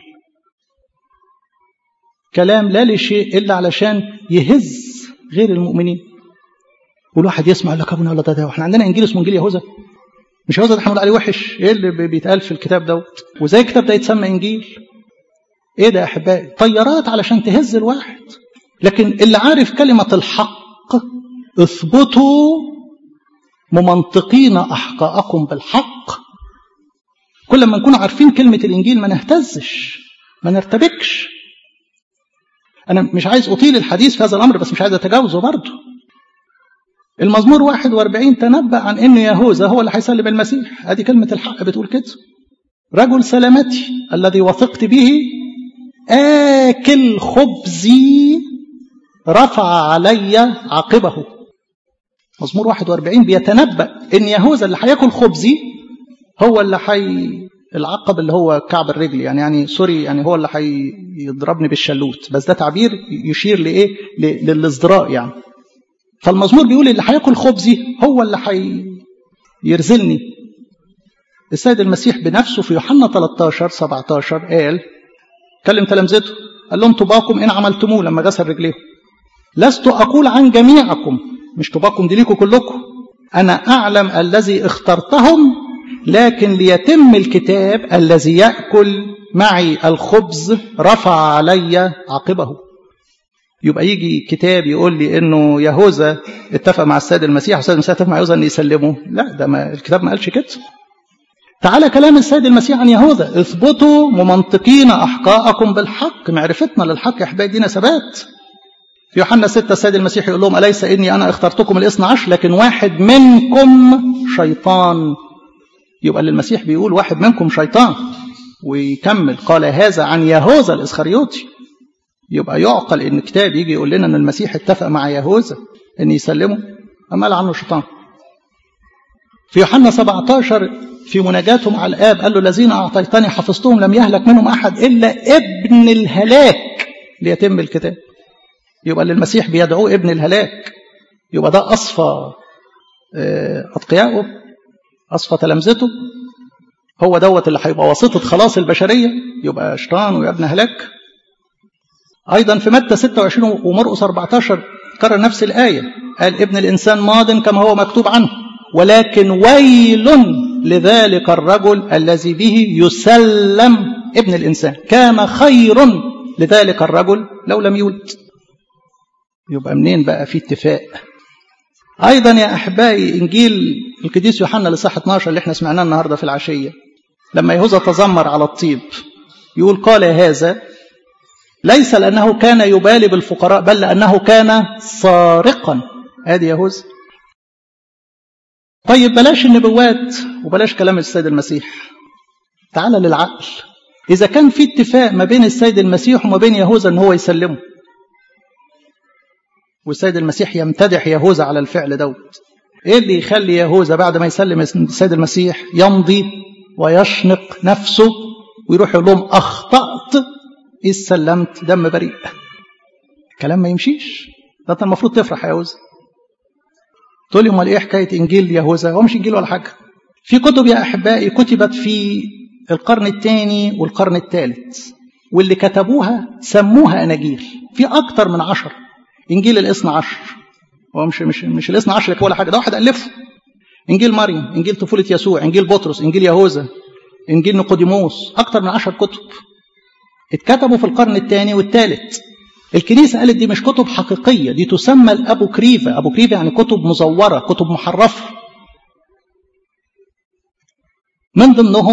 كلام لا لشيء الا علشان يهز غير المؤمنين والواحد يسمع يقول لك ابونا ولا ده, ده احنا عندنا انجيل اسمه انجيل يهوذا مش يهوذا ده حمد عليه وحش ايه اللي بيتقال في الكتاب دوت وزي الكتاب ده يتسمى انجيل ايه ده يا احبائي طيارات علشان تهز الواحد لكن اللي عارف كلمه الحق اثبتوا ممنطقين احقاءكم بالحق كل ما نكون عارفين كلمه الانجيل ما نهتزش ما نرتبكش انا مش عايز اطيل الحديث في هذا الامر بس مش عايز اتجاوزه برضه المزمور 41 تنبأ عن ان يهوذا هو اللي هيسلم المسيح ادي كلمه الحق بتقول كده رجل سلامتي الذي وثقت به آكل خبزي رفع علي عقبه مزمور 41 بيتنبأ ان يهوذا اللي هياكل خبزي هو اللي حي العقب اللي هو كعب الرجل يعني يعني سوري يعني هو اللي هيضربني بالشلوت بس ده تعبير يشير لايه للازدراء يعني فالمزمور بيقول اللي هياكل خبزي هو اللي هيرزلني السيد المسيح بنفسه في يوحنا 13 17 قال كلم تلامذته قال لهم طباكم ان عملتموه لما غسل رجليهم لست اقول عن جميعكم مش طباكم دي ليكم كلكم انا اعلم الذي اخترتهم لكن ليتم الكتاب الذي ياكل معي الخبز رفع علي عقبه يبقى يجي كتاب يقول لي انه يهوذا اتفق مع السيد المسيح والسيد المسيح اتفق مع يهوذا ان يسلمه لا ده ما الكتاب ما قالش كده تعالى كلام السيد المسيح عن يهوذا اثبتوا ممنطقين احقاءكم بالحق معرفتنا للحق يا احبائي دينا ثبات في يوحنا 6 السيد المسيح يقول لهم أليس إني أنا اخترتكم الاثنى عشر لكن واحد منكم شيطان يبقى اللي المسيح بيقول واحد منكم شيطان ويكمل قال هذا عن يهوذا الإسخريوطي يبقى يعقل إن الكتاب يجي يقول لنا إن المسيح اتفق مع يهوذا إن يسلمه أما قال عنه شيطان في يوحنا 17 في مناجاته مع الآب قال له الذين أعطيتني حفظتهم لم يهلك منهم أحد إلا ابن الهلاك ليتم الكتاب يبقى اللي المسيح بيدعوه ابن الهلاك يبقى ده أصفى أتقيائه أصفى تلامذته هو دوت اللي هيبقى واسطة خلاص البشرية يبقى شيطان ويا ابن هلاك أيضا في متى 26 ومرقس 14 كرر نفس الآية قال ابن الإنسان ماض كما هو مكتوب عنه ولكن ويل لذلك الرجل الذي به يسلم ابن الإنسان كان خير لذلك الرجل لو لم يولد يبقى منين بقى في اتفاق أيضا يا أحبائي إنجيل القديس يوحنا لصح 12 اللي احنا سمعناه النهاردة في العشية لما يهوذا تذمر على الطيب يقول قال هذا ليس لأنه كان يبالي بالفقراء بل لأنه كان سارقا ادي يهوذا طيب بلاش النبوات وبلاش كلام السيد المسيح تعال للعقل إذا كان في اتفاق ما بين السيد المسيح وما بين يهوذا أن هو يسلمه والسيد المسيح يمتدح يهوذا على الفعل دوت ايه اللي يخلي يهوذا بعد ما يسلم السيد المسيح يمضي ويشنق نفسه ويروح يقول لهم اخطات اذ سلمت دم بريء كلام ما يمشيش ده انت المفروض تفرح يا يهوذا تقول لي امال ايه حكايه انجيل يهوذا هو مش انجيل ولا حاجه في كتب يا احبائي كتبت في القرن الثاني والقرن الثالث واللي كتبوها سموها اناجيل في اكتر من عشر انجيل الاثنى عشر هو مش مش مش الاثنى عشر ولا حاجه ده واحد الفه انجيل مريم انجيل طفوله يسوع انجيل بطرس انجيل يهوذا انجيل نيقوديموس اكتر من عشر كتب اتكتبوا في القرن الثاني والثالث الكنيسة قالت دي مش كتب حقيقية دي تسمى الأبوكريفة أبوكريفة يعني كتب مزورة كتب محرفة من ضمنهم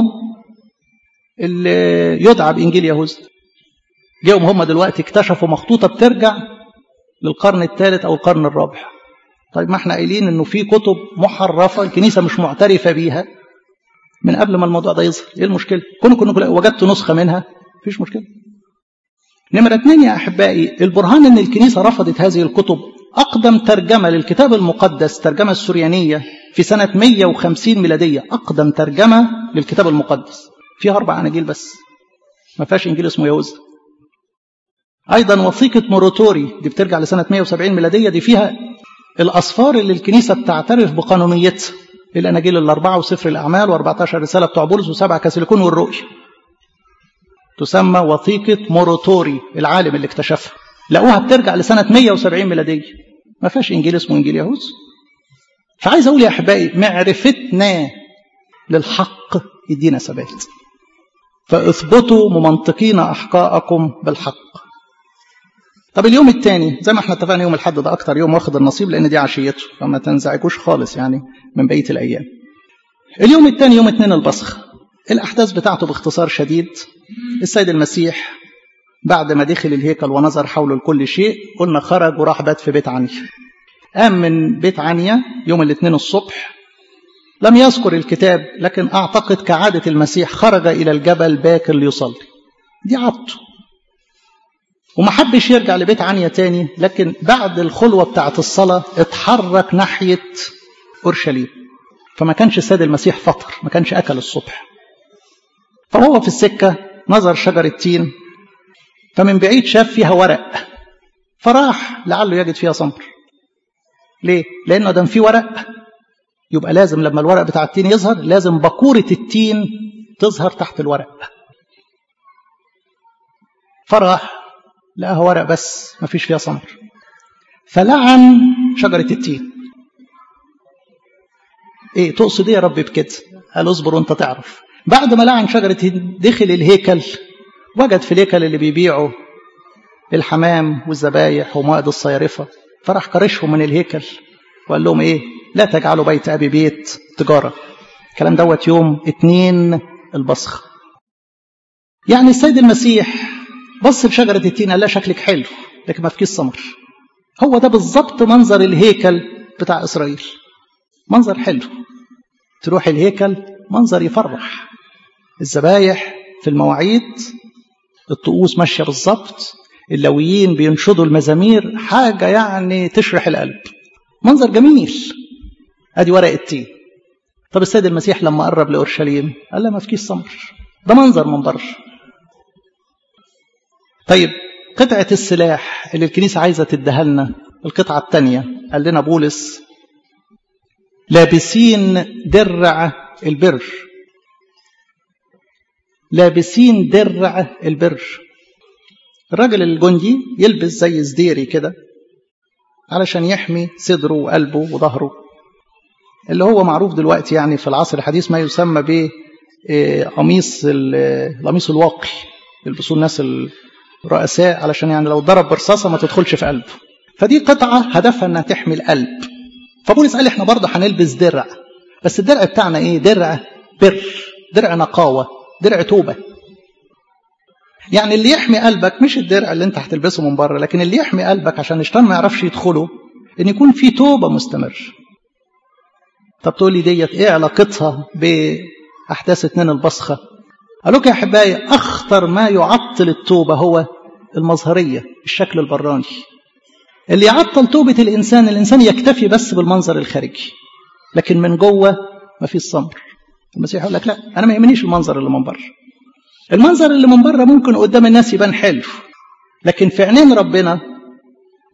اللي يدعى بإنجيل يهوذا جاءهم هم دلوقتي اكتشفوا مخطوطة بترجع للقرن الثالث أو القرن الرابع طيب ما احنا قايلين انه في كتب محرفة الكنيسة مش معترفة بيها من قبل ما الموضوع ده يظهر ايه المشكلة كونوا كنوا وجدت نسخة منها مفيش مشكلة نمرة اثنين يا أحبائي البرهان أن الكنيسة رفضت هذه الكتب أقدم ترجمة للكتاب المقدس ترجمة السريانية في سنة 150 ميلادية أقدم ترجمة للكتاب المقدس فيها أربع أناجيل بس ما فيهاش إنجيل اسمه يهوذا أيضا وثيقة موروتوري دي بترجع لسنة 170 ميلادية دي فيها الأصفار اللي الكنيسة بتعترف بقانونيتها الأناجيل الأربعة وسفر الأعمال و14 رسالة بتوع بولس وسبع كاسيليكون والرؤية تسمى وثيقة موروتوري العالم اللي اكتشفها لقوها بترجع لسنة 170 ميلادية ما فيهاش إنجيل اسمه إنجيل يهوذا فعايز أقول يا أحبائي معرفتنا للحق يدينا ثبات فاثبتوا ممنطقين أحقاءكم بالحق طب اليوم الثاني زي ما احنا اتفقنا يوم الحد ده أكتر يوم واخد النصيب لأن دي عشيته فما تنزعجوش خالص يعني من بقية الأيام اليوم الثاني يوم اثنين البصخ الأحداث بتاعته باختصار شديد السيد المسيح بعد ما دخل الهيكل ونظر حوله لكل شيء قلنا خرج وراح بات في بيت عنيا قام من بيت عنيا يوم الاثنين الصبح لم يذكر الكتاب لكن أعتقد كعادة المسيح خرج إلى الجبل باكر ليصلي دي عادته وما حبش يرجع لبيت عنيا تاني لكن بعد الخلوة بتاعت الصلاة اتحرك ناحية أورشليم فما كانش السيد المسيح فطر ما كانش أكل الصبح فهو في السكة نظر شجرة تين فمن بعيد شاف فيها ورق فراح لعله يجد فيها ثمر ليه؟ لأنه دام في ورق يبقى لازم لما الورق بتاع التين يظهر لازم بكورة التين تظهر تحت الورق فراح لقاها ورق بس ما فيش فيها ثمر فلعن شجرة التين ايه تقصد ايه يا رب بكده قال اصبر وانت تعرف بعد ما لعن شجرة دخل الهيكل وجد في الهيكل اللي بيبيعوا الحمام والذبايح ومواد الصيارفة فراح كرشهم من الهيكل وقال لهم ايه لا تجعلوا بيت ابي بيت تجارة الكلام دوت يوم اتنين البصخ يعني السيد المسيح بص لشجرة التين قال لها شكلك حلو لكن ما فيكيش ثمر هو ده بالظبط منظر الهيكل بتاع إسرائيل منظر حلو تروح الهيكل منظر يفرح الذبايح في المواعيد الطقوس ماشية بالظبط اللويين بينشدوا المزامير حاجة يعني تشرح القلب منظر جميل ادي ورق التين طب السيد المسيح لما قرب لأورشليم قال لا ما فيكيش ثمر ده منظر من بره طيب قطعة السلاح اللي الكنيسة عايزة تديها لنا القطعة الثانية قال لنا بولس لابسين درع البر لابسين درع البر الراجل الجندي يلبس زي زديري كده علشان يحمي صدره وقلبه وظهره اللي هو معروف دلوقتي يعني في العصر الحديث ما يسمى ب قميص القميص الواقي يلبسوه الناس الرؤساء علشان يعني لو ضرب برصاصه ما تدخلش في قلبه فدي قطعه هدفها انها تحمي القلب فبولس قال احنا برضه هنلبس درع بس الدرع بتاعنا ايه درع بر درع نقاوه درع توبه يعني اللي يحمي قلبك مش الدرع اللي انت هتلبسه من بره لكن اللي يحمي قلبك عشان الشيطان ما يعرفش يدخله ان يكون في توبه مستمر طب تقول لي ديت ايه علاقتها باحداث اتنين البصخه قالوا يا احبائي اخطر ما يعطل التوبه هو المظهريه الشكل البراني اللي يعطل توبه الانسان الانسان يكتفي بس بالمنظر الخارجي لكن من جوه ما فيش صبر المسيح يقول لك لا انا ما يهمنيش المنظر اللي من بره المنظر اللي من بره ممكن قدام الناس يبان حلو لكن في عينين ربنا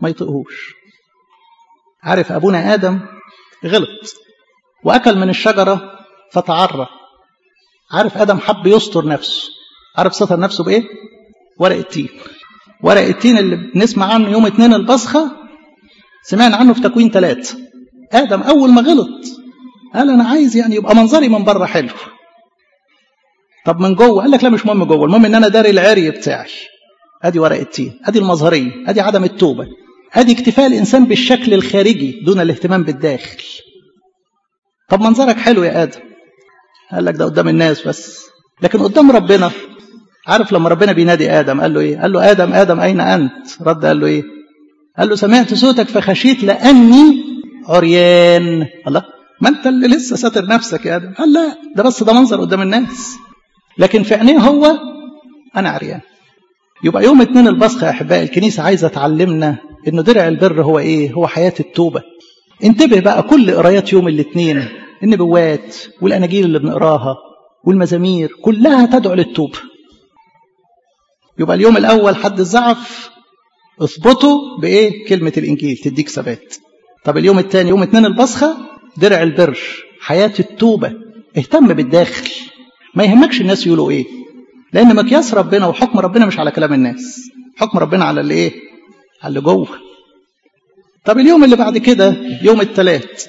ما يطيقهوش عارف أبونا آدم غلط وأكل من الشجرة فتعرى عارف آدم حب يستر نفسه عارف ستر نفسه بإيه؟ ورق التين ورق التين اللي بنسمع عنه يوم اتنين البصخة سمعنا عنه في تكوين ثلاثة آدم أول ما غلط قال أنا عايز يعني يبقى منظري من بره حلو طب من جوه قال لك لا مش مهم جوه المهم ان انا داري العري بتاعي ادي ورق التين ادي المظهريه ادي عدم التوبه ادي اكتفاء الانسان بالشكل الخارجي دون الاهتمام بالداخل طب منظرك حلو يا ادم قال لك ده قدام الناس بس لكن قدام ربنا عارف لما ربنا بينادي ادم قال له ايه قال له ادم ادم اين انت رد قال له ايه قال له سمعت صوتك فخشيت لاني عريان الله ما انت اللي لسه ساتر نفسك يا ادم قال لا ده بس ده منظر قدام الناس لكن في عينيه هو انا عريان يبقى يوم اتنين البصخة يا احبائي الكنيسة عايزة تعلمنا انه درع البر هو ايه هو حياة التوبة انتبه بقى كل قرايات يوم الاثنين النبوات والاناجيل اللي بنقراها والمزامير كلها تدعو للتوبة يبقى اليوم الاول حد الزعف اثبته بايه كلمة الانجيل تديك ثبات طب اليوم الثاني يوم اتنين البصخة درع البر حياة التوبة اهتم بالداخل ما يهمكش الناس يقولوا ايه لان مقياس ربنا وحكم ربنا مش على كلام الناس حكم ربنا على اللي ايه على اللي جوه طب اليوم اللي بعد كده يوم الثلاث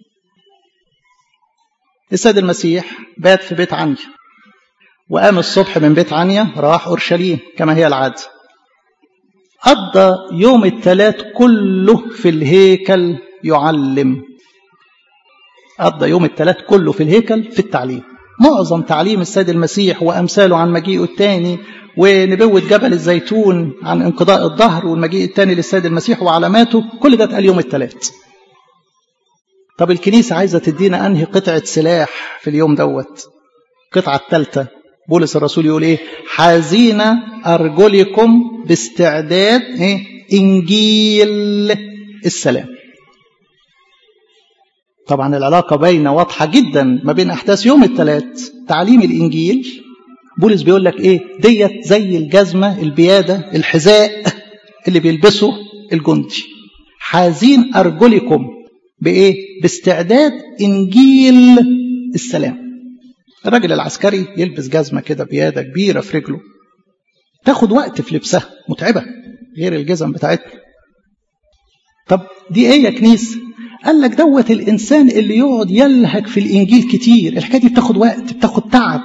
السيد المسيح بات في بيت عنيا وقام الصبح من بيت عنيا راح اورشليم كما هي العاده قضى يوم الثلاث كله في الهيكل يعلم قضى يوم الثلاث كله في الهيكل في التعليم معظم تعليم السيد المسيح وأمثاله عن مجيئه الثاني ونبوة جبل الزيتون عن انقضاء الظهر والمجيء الثاني للسيد المسيح وعلاماته كل ده اتقال يوم الثلاث طب الكنيسة عايزة تدينا أنهي قطعة سلاح في اليوم دوت قطعة الثالثة بولس الرسول يقول ايه حازين أرجلكم باستعداد إيه؟ إنجيل السلام طبعا العلاقة باينة واضحة جدا ما بين أحداث يوم الثلاث تعليم الإنجيل بولس بيقول لك إيه ديت زي الجزمة البيادة الحذاء اللي بيلبسه الجندي حازين أرجلكم بإيه باستعداد إنجيل السلام الراجل العسكري يلبس جزمة كده بيادة كبيرة في رجله تاخد وقت في لبسها متعبة غير الجزم بتاعتنا طب دي ايه يا كنيسه قال لك دوت الإنسان اللي يقعد يلهج في الإنجيل كتير الحكاية دي بتاخد وقت بتاخد تعب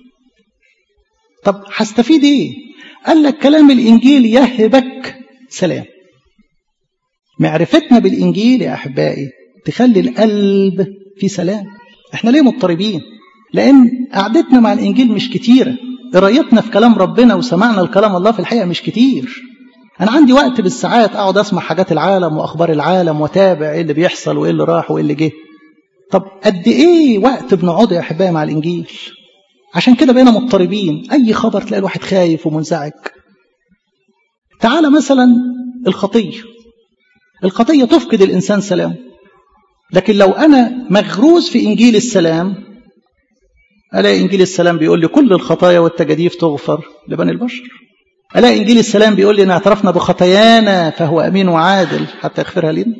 طب هستفيد إيه قال لك كلام الإنجيل يهبك سلام معرفتنا بالإنجيل يا أحبائي تخلي القلب في سلام احنا ليه مضطربين لأن قعدتنا مع الإنجيل مش كتيرة قرايتنا في كلام ربنا وسمعنا الكلام الله في الحقيقة مش كتير أنا عندي وقت بالساعات أقعد أسمع حاجات العالم وأخبار العالم وأتابع إيه اللي بيحصل وإيه اللي راح وإيه اللي جه. طب قد إيه وقت بنقعد يا أحبائي مع الإنجيل؟ عشان كده بقينا مضطربين، أي خبر تلاقي الواحد خايف ومنزعج. تعالى مثلا الخطية. الخطية تفقد الإنسان سلام. لكن لو أنا مغروز في إنجيل السلام ألاقي إنجيل السلام بيقول لي كل الخطايا والتجاديف تغفر لبني البشر. ألاقي إنجيل السلام بيقول لي إن اعترفنا بخطايانا فهو أمين وعادل حتى يغفرها لنا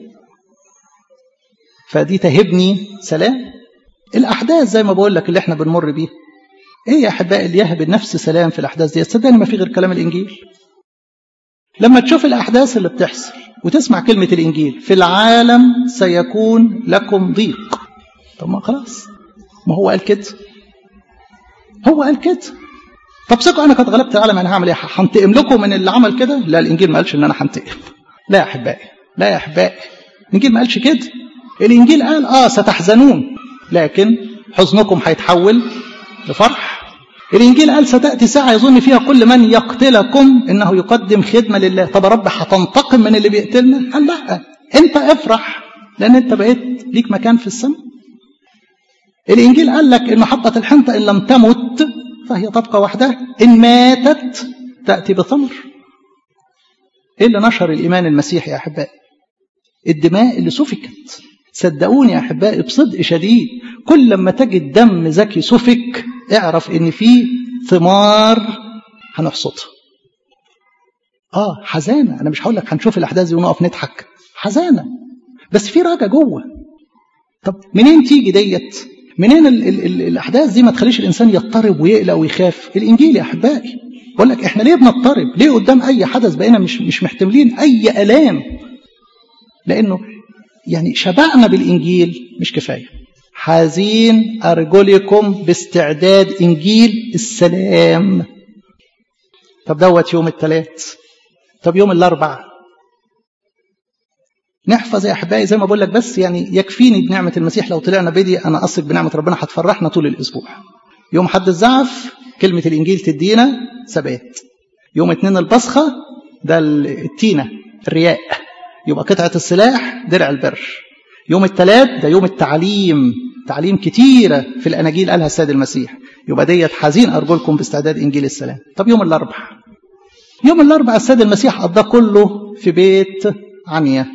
فدي تهبني سلام الأحداث زي ما بقول لك اللي احنا بنمر بيها إيه يا أحبائي اللي يهب النفس سلام في الأحداث دي صدقني ما في غير كلام الإنجيل لما تشوف الأحداث اللي بتحصل وتسمع كلمة الإنجيل في العالم سيكون لكم ضيق طب ما خلاص ما هو قال كده هو قال كده طب ثقوا انا كنت غلبت العالم انا هعمل ايه؟ هنتقم لكم من اللي عمل كده؟ لا الانجيل ما قالش ان انا هنتقم. لا يا احبائي لا يا احبائي الانجيل ما قالش كده. الانجيل قال اه ستحزنون لكن حزنكم هيتحول لفرح. الانجيل قال ستاتي ساعه يظن فيها كل من يقتلكم انه يقدم خدمه لله. طب يا رب هتنتقم من اللي بيقتلنا؟ قال لا انت افرح لان انت بقيت ليك مكان في السماء. الانجيل قال لك ان حبه الحنطه ان لم تمت فهي تبقى وحدها إن ماتت تأتي بثمر إيه اللي نشر الإيمان المسيحي يا أحبائي الدماء اللي سفكت صدقوني يا أحبائي بصدق شديد كل لما تجد دم زكي سفك اعرف إن في ثمار هنحصدها اه حزانه انا مش هقول لك هنشوف الاحداث دي ونقف نضحك حزانه بس في رجا جوه طب منين تيجي ديت منين ال ال ال الاحداث دي ما تخليش الانسان يضطرب ويقلق ويخاف الانجيل يا احبائي بقول لك احنا ليه بنضطرب ليه قدام اي حدث بقينا مش مش محتملين اي الام لانه يعني شبعنا بالانجيل مش كفايه حزين ارجلكم باستعداد انجيل السلام طب دوت يوم الثلاث طب يوم الاربع نحفظ يا احبائي زي ما بقول لك بس يعني يكفيني بنعمه المسيح لو طلعنا بدي انا اثق بنعمه ربنا هتفرحنا طول الاسبوع يوم حد الزعف كلمه الانجيل تدينا ثبات يوم اتنين البصخه ده التينه الرياء يبقى قطعه السلاح درع البر يوم الثلاث ده يوم التعليم تعليم كتيرة في الأناجيل قالها السيد المسيح يبقى ديت حزين أرجلكم باستعداد إنجيل السلام طب يوم الأربع يوم الأربع السيد المسيح قضاه كله في بيت عنيا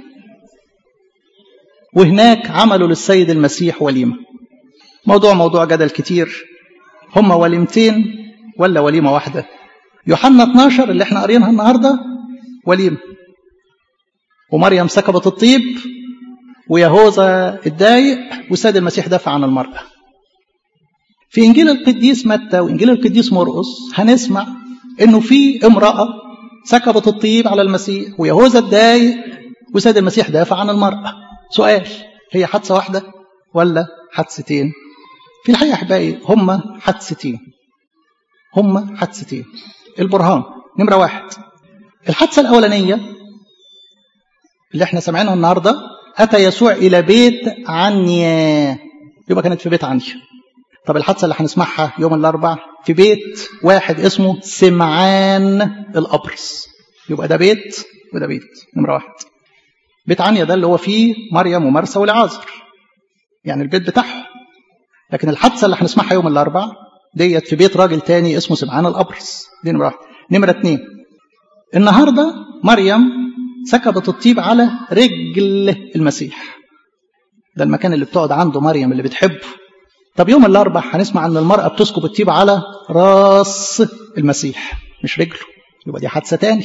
وهناك عملوا للسيد المسيح وليمة موضوع موضوع جدل كتير هما وليمتين ولا وليمة واحدة يوحنا 12 اللي احنا قارينها النهاردة وليمة ومريم سكبت الطيب ويهوذا اتضايق والسيد المسيح دافع عن المرأة في إنجيل القديس متى وإنجيل القديس مرقس هنسمع إنه في امرأة سكبت الطيب على المسيح ويهوذا اتضايق والسيد المسيح دافع عن المرأة سؤال هي حادثة واحدة ولا حادثتين في الحقيقة أحبائي هما حادثتين هما حادثتين البرهان نمرة واحد الحادثة الأولانية اللي احنا سمعناها النهارده أتى يسوع إلى بيت عنيا يبقى كانت في بيت عنيا طب الحادثة اللي هنسمعها يوم الأربع في بيت واحد اسمه سمعان الأبرص يبقى ده بيت وده بيت نمرة واحد بيت عنيا ده اللي هو فيه مريم ومرسى والعازر يعني البيت بتاعهم لكن الحادثة اللي هنسمعها يوم الأربع ديت في بيت راجل تاني اسمه سمعان الأبرص دي نمرة واحد نمرة اتنين النهاردة مريم سكبت الطيب على رجل المسيح ده المكان اللي بتقعد عنده مريم اللي بتحبه طب يوم الاربع هنسمع ان المرأة بتسكب الطيب على راس المسيح مش رجله يبقى دي حادثة تاني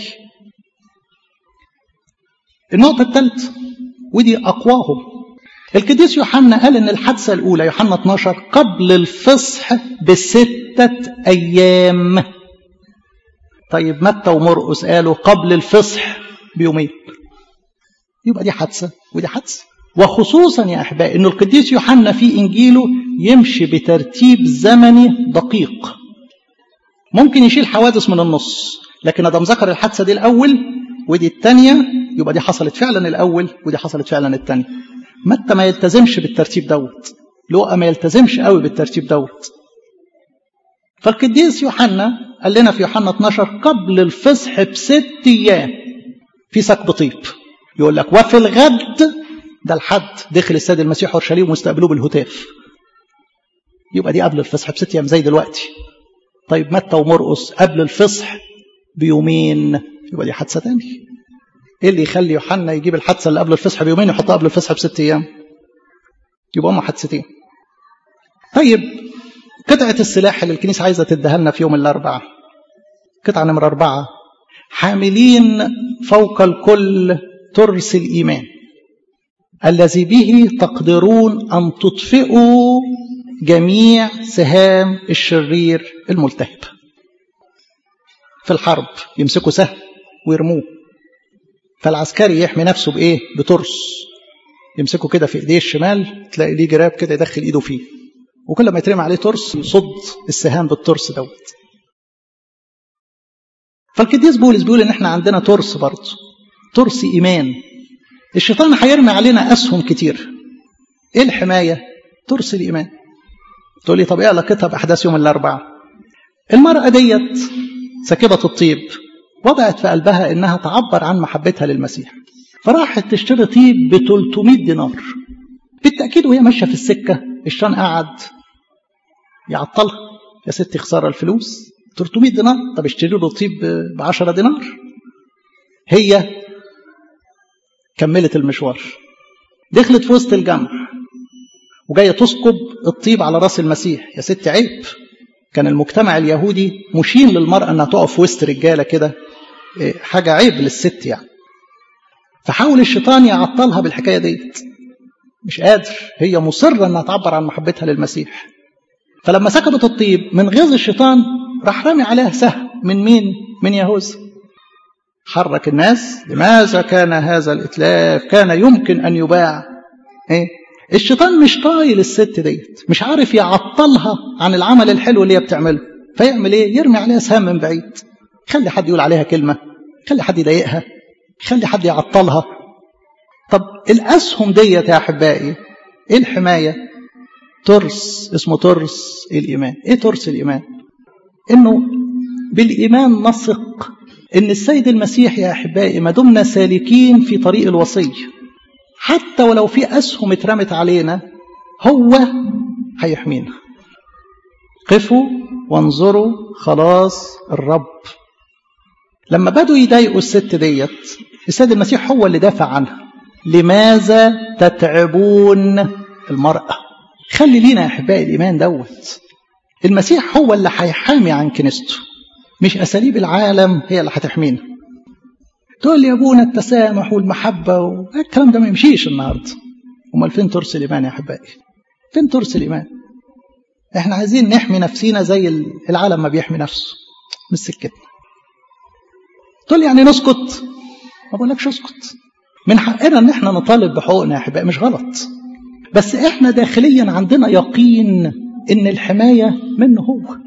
النقطة الثالثة ودي أقواهم القديس يوحنا قال ان الحادثة الأولى يوحنا 12 قبل الفصح بستة أيام طيب متى ومرقس قالوا قبل الفصح بيومين يبقى دي حادثة ودي حادثة وخصوصا يا أحبائي أن القديس يوحنا في إنجيله يمشي بترتيب زمني دقيق ممكن يشيل حوادث من النص لكن ادم ذكر الحادثة دي الأول ودي الثانية يبقى دي حصلت فعلا الأول ودي حصلت فعلا الثانية متى ما يلتزمش بالترتيب دوت لوقا ما يلتزمش قوي بالترتيب دوت فالقديس يوحنا قال لنا في يوحنا 12 قبل الفصح بست أيام في سكب طيب يقول لك وفي الغد ده الحد دخل السيد المسيح اورشليم واستقبلوه بالهتاف يبقى دي قبل الفصح بست ايام زي دلوقتي طيب متى ومرقس قبل الفصح بيومين يبقى دي حادثه تاني ايه اللي يخلي يوحنا يجيب الحادثه اللي قبل الفصح بيومين يحطها قبل الفصح بست ايام يبقى هم حادثتين طيب قطعه السلاح اللي الكنيسه عايزه تديها لنا في يوم الاربعاء قطعه نمره اربعه حاملين فوق الكل ترس الإيمان الذي به تقدرون أن تطفئوا جميع سهام الشرير الملتهب في الحرب يمسكوا سهم ويرموه فالعسكري يحمي نفسه بإيه؟ بترس يمسكه كده في إيديه الشمال تلاقي ليه جراب كده يدخل إيده فيه وكل ما يترمي عليه ترس يصد السهام بالترس دوت فالقديس بولس بيقول ان احنا عندنا ترس برضه ترس ايمان الشيطان هيرمي علينا اسهم كتير ايه الحمايه ترس الايمان تقول لي طب ايه علاقتها باحداث يوم الاربعاء المراه ديت سكبت الطيب وضعت في قلبها انها تعبر عن محبتها للمسيح فراحت تشتري طيب ب 300 دينار بالتاكيد وهي ماشيه في السكه الشيطان قعد يعطلها يا ستي خساره الفلوس 300 دينار طب اشتري له طيب ب 10 دينار هي كملت المشوار دخلت في وسط الجمع وجايه تسكب الطيب على راس المسيح يا ست عيب كان المجتمع اليهودي مشين للمرأة انها تقف في وسط رجالة كده حاجة عيب للست يعني فحاول الشيطان يعطلها بالحكاية ديت مش قادر هي مصرة انها تعبر عن محبتها للمسيح فلما سكبت الطيب من غيظ الشيطان راح رامي عليها سهم من مين من يهوذا حرك الناس لماذا كان هذا الاتلاف كان يمكن ان يباع ايه الشيطان مش طايل الست ديت مش عارف يعطلها عن العمل الحلو اللي هي بتعمله فيعمل ايه يرمي عليها سهم من بعيد خلي حد يقول عليها كلمه خلي حد يضايقها خلي حد يعطلها طب الاسهم ديت يا احبائي ايه الحمايه ترس اسمه ترس الايمان ايه ترس الايمان انه بالايمان نثق ان السيد المسيح يا احبائي ما دمنا سالكين في طريق الوصيه حتى ولو في اسهم اترمت علينا هو هيحمينا قفوا وانظروا خلاص الرب لما بدوا يضايقوا الست ديت السيد المسيح هو اللي دافع عنها لماذا تتعبون المرأة خلي لينا يا أحبائي الإيمان دوت المسيح هو اللي هيحامي عن كنيسته مش أساليب العالم هي اللي هتحمينا تقول لي يا ابونا التسامح والمحبة والكلام ده ما يمشيش النهارده امال فين ترس الإيمان يا أحبائي فين ترس الإيمان احنا عايزين نحمي نفسينا زي العالم ما بيحمي نفسه مش سكتنا تقول لي يعني نسكت ما بقولكش اسكت من حقنا ان احنا نطالب بحقوقنا يا احبائي مش غلط بس احنا داخليا عندنا يقين ان الحمايه منه هو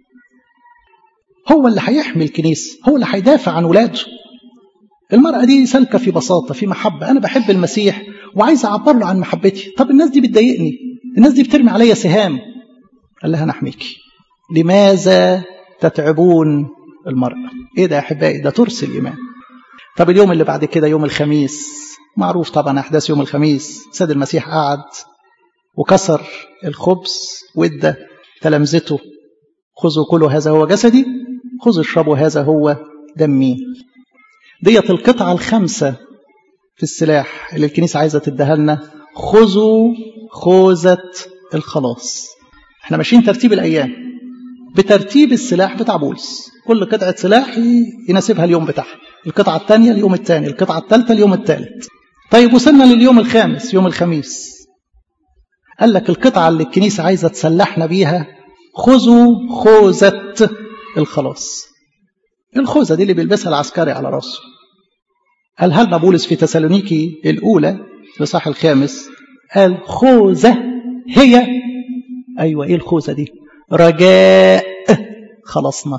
هو اللي هيحمي الكنيسه هو اللي هيدافع عن ولاده المرأة دي سالكة في بساطة في محبة أنا بحب المسيح وعايز أعبر له عن محبتي طب الناس دي بتضايقني الناس دي بترمي عليا سهام قال لها نحميكي لماذا تتعبون المرأة إيه ده يا أحبائي ده ترس الإيمان طب اليوم اللي بعد كده يوم الخميس معروف طبعا أحداث يوم الخميس سيد المسيح قعد وكسر الخبز وادى تلامذته خذوا كلوا هذا هو جسدي خذوا اشربوا هذا هو دمي ديت القطعة الخامسة في السلاح اللي الكنيسة عايزة تديها لنا خذوا خوذة الخلاص احنا ماشيين ترتيب الأيام بترتيب السلاح بتاع بولس كل قطعة سلاح يناسبها اليوم بتاعها القطعة الثانية اليوم الثاني القطعة الثالثة اليوم الثالث طيب وصلنا لليوم الخامس يوم الخميس قال لك القطعة اللي الكنيسة عايزة تسلحنا بيها خذوا خوذة الخلاص الخوذة دي اللي بيلبسها العسكري على راسه قالها لنا بولس في تسالونيكي الأولى الإصحاح الخامس قال خوذة هي أيوة إيه الخوذة دي رجاء خلصنا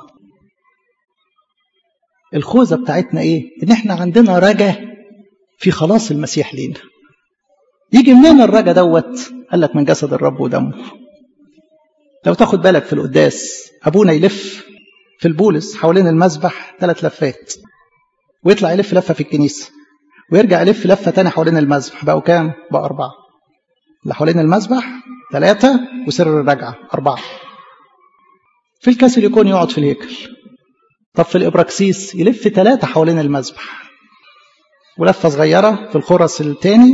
الخوذة بتاعتنا إيه إن إحنا عندنا رجاء في خلاص المسيح لينا يجي منين الرجاء دوت قال لك من جسد الرب ودمه لو تاخد بالك في القداس أبونا يلف في البولس حوالين المذبح ثلاث لفات ويطلع يلف لفة في الكنيسة ويرجع يلف لفة تاني حوالين المذبح بقوا كام؟ بقوا أربعة اللي حوالين المذبح ثلاثة وسر الرجعة أربعة في الكاثوليكون يقعد في الهيكل طب في الإبراكسيس يلف ثلاثة حوالين المذبح ولفة صغيرة في الخرس التاني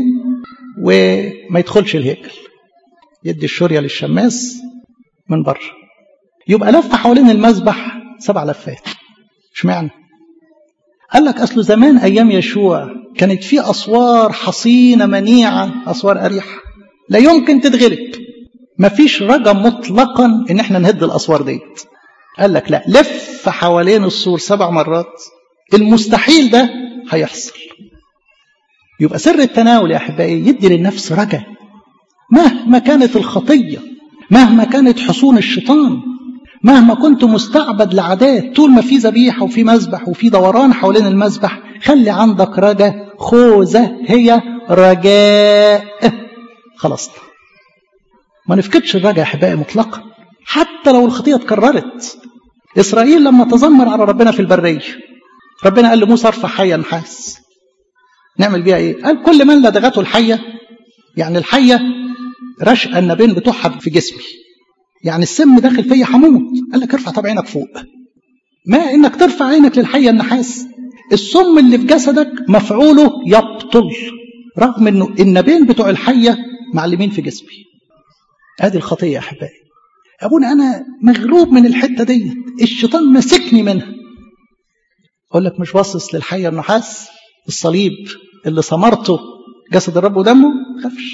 وما يدخلش الهيكل يدي الشورية للشماس من بره يبقى لفة حوالين المذبح سبع لفات اشمعنى قال لك أصله زمان أيام يشوع كانت في أسوار حصينة منيعة أسوار أريحة لا يمكن تتغلب مفيش رجا مطلقا ان احنا نهد الاسوار ديت قال لك لا لف حوالين السور سبع مرات المستحيل ده هيحصل يبقى سر التناول يا احبائي يدي للنفس رجا مهما كانت الخطيه مهما كانت حصون الشيطان مهما كنت مستعبد لعادات طول ما في ذبيحه وفي مذبح وفي دوران حوالين المذبح خلي عندك رجا خوذه هي رجاء خلصنا ما نفقدش الرجاء يا احبائي مطلقا حتى لو الخطيه اتكررت اسرائيل لما تذمر على ربنا في البريه ربنا قال لموسى ارفع حيه نحاس نعمل بيها ايه قال كل من لدغته الحيه يعني الحيه رشقه النبين بتوعها في جسمي يعني السم داخل فيا هموت قال لك ارفع طب عينك فوق ما انك ترفع عينك للحيه النحاس السم اللي في جسدك مفعوله يبطل رغم انه النبين بتوع الحيه معلمين في جسمي ادي الخطيه يا احبائي ابونا انا مغلوب من الحته دي الشيطان ماسكني منها أقول لك مش باصص للحية النحاس الصليب اللي ثمرته جسد الرب ودمه خافش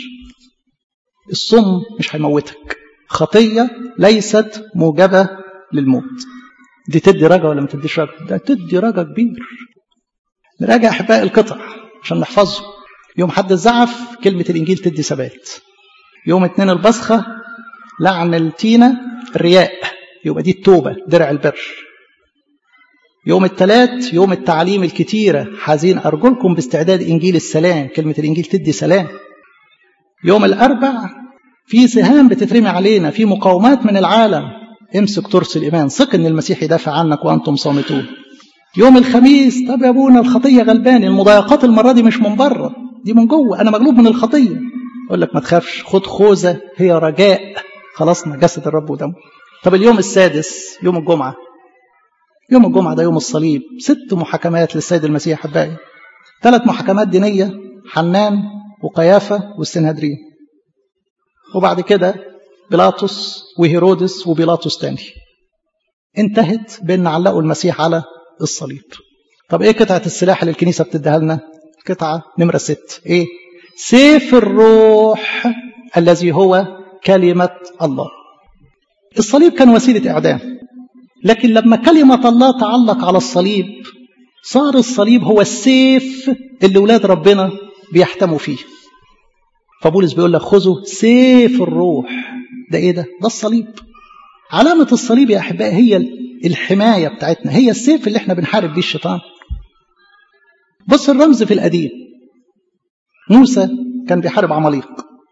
الصم مش هيموتك خطية ليست موجبة للموت دي تدي رجا ولا ما تديش رجا ده تدي رجا كبير نراجع أحباء القطع عشان نحفظه يوم حد الزعف كلمة الإنجيل تدي ثبات يوم اتنين البصخة لعن التينة الرياء يبقى دي التوبة درع البر يوم الثلاث يوم التعليم الكتيرة حزين أرجلكم باستعداد إنجيل السلام كلمة الإنجيل تدي سلام يوم الأربع في سهام بتترمي علينا في مقاومات من العالم امسك ترس الإيمان ثق إن المسيح يدافع عنك وأنتم صامتون يوم الخميس طب يا ابونا الخطية غلبان المضايقات المرة دي مش من بره دي من جوه أنا مغلوب من الخطية أقول لك ما تخافش خد خوذة هي رجاء خلصنا جسد الرب ودمه طب اليوم السادس يوم الجمعة يوم الجمعة ده يوم الصليب ست محاكمات للسيد المسيح أحبائي ثلاث محاكمات دينية حنان وقيافة والسنهدرين وبعد كده بيلاطس وهيرودس وبيلاطس تاني انتهت بأن علقوا المسيح على الصليب طب ايه قطعة السلاح اللي الكنيسة بتديها لنا قطعة نمرة ست ايه سيف الروح الذي هو كلمة الله الصليب كان وسيلة إعدام لكن لما كلمة الله تعلق على الصليب صار الصليب هو السيف اللي ولاد ربنا بيحتموا فيه فبولس بيقول لك خذوا سيف الروح ده ايه ده ده الصليب علامة الصليب يا أحبائي هي الحماية بتاعتنا هي السيف اللي احنا بنحارب بيه الشيطان بص الرمز في القديم موسى كان بيحارب عماليق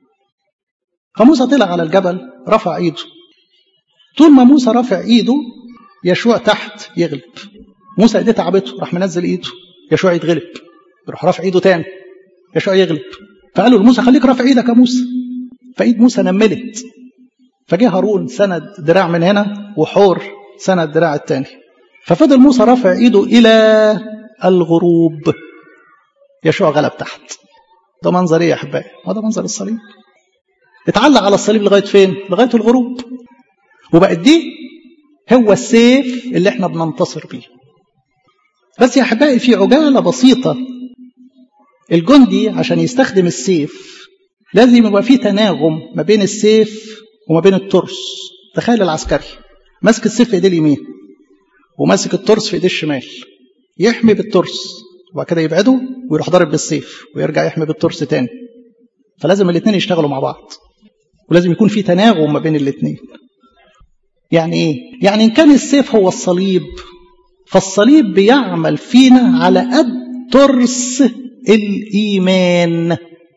فموسى طلع على الجبل رفع ايده طول ما موسى رافع ايده يشوع تحت يغلب موسى ايديه تعبته راح منزل ايده يشوع يتغلب يروح رافع ايده تاني يشوع يغلب فقالوا لموسى خليك رافع ايدك يا موسى فايد موسى نملت فجه هارون سند دراع من هنا وحور سند دراع التاني ففضل موسى رافع ايده الى الغروب يشوع غلب تحت ده منظر ايه يا احبائي هذا منظر الصليب اتعلق على الصليب لغايه فين لغايه الغروب وبقت دي هو السيف اللي احنا بننتصر بيه بس يا احبائي في عجاله بسيطه الجندي عشان يستخدم السيف لازم يبقى فيه تناغم ما بين السيف وما بين الترس تخيل العسكري ماسك السيف في ايديه اليمين وماسك الترس في ايديه الشمال يحمي بالترس وبعد كده يبعده ويروح ضارب بالسيف ويرجع يحمي بالترس تاني فلازم الاثنين يشتغلوا مع بعض ولازم يكون في تناغم ما بين الاثنين يعني ايه يعني ان كان السيف هو الصليب فالصليب بيعمل فينا على قد ترس الايمان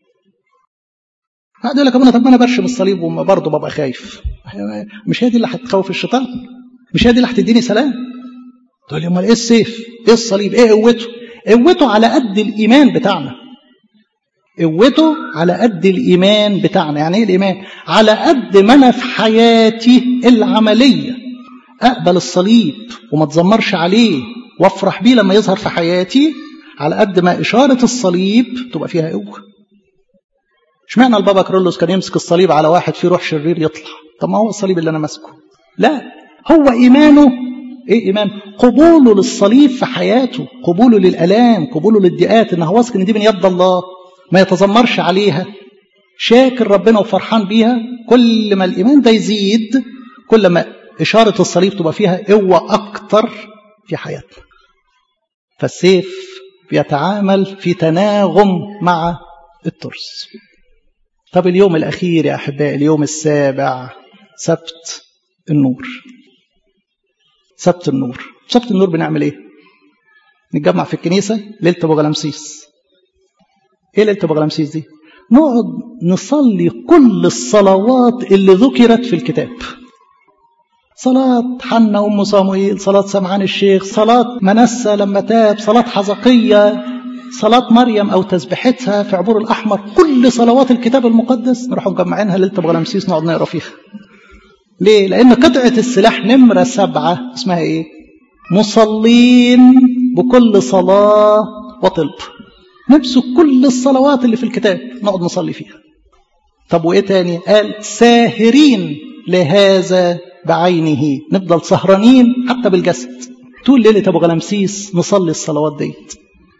هقعد يقول لك ابونا طب ما انا برشم الصليب وبرضه ببقى خايف مش هي دي اللي هتخوف الشيطان مش هي دي اللي هتديني سلام تقول لي امال ايه السيف ايه الصليب ايه قوته قوته على قد الايمان بتاعنا قوته على قد الايمان بتاعنا يعني ايه الايمان على قد ما انا في حياتي العمليه اقبل الصليب وما اتذمرش عليه وافرح بيه لما يظهر في حياتي على قد ما اشاره الصليب تبقى فيها قوه اشمعنى البابا كرولوس كان يمسك الصليب على واحد فيه روح شرير يطلع طب ما هو الصليب اللي انا ماسكه لا هو ايمانه ايه ايمان قبوله للصليب في حياته قبوله للالام قبوله للضيقات ان هو واثق ان دي من يد الله ما يتذمرش عليها شاكر ربنا وفرحان بيها كل ما الايمان ده يزيد كل ما اشاره الصليب تبقى فيها قوه اكتر في حياتنا فالسيف بيتعامل في تناغم مع الترس طب اليوم الأخير يا أحبائي اليوم السابع سبت النور سبت النور سبت النور بنعمل إيه نتجمع في الكنيسة ليلة أبو غلامسيس إيه ليلة أبو غلامسيس دي نقعد نصلي كل الصلوات اللي ذكرت في الكتاب صلاة حنا أم صاموئيل صلاة سمعان الشيخ صلاة منسى لما تاب صلاة حزقية صلاة مريم أو تسبيحتها في عبور الأحمر كل صلوات الكتاب المقدس نروح مجمعينها ليلة أبو غلامسيس نقعد نقرا فيها. ليه؟ لأن قطعة السلاح نمرة سبعة اسمها إيه؟ مصلين بكل صلاة وطلب. نمسك كل الصلوات اللي في الكتاب نقعد نصلي فيها. طب وإيه تاني؟ قال ساهرين لهذا بعينه نفضل سهرانين حتى بالجسد طول ليلة أبو غلمسيس نصلي الصلوات ديت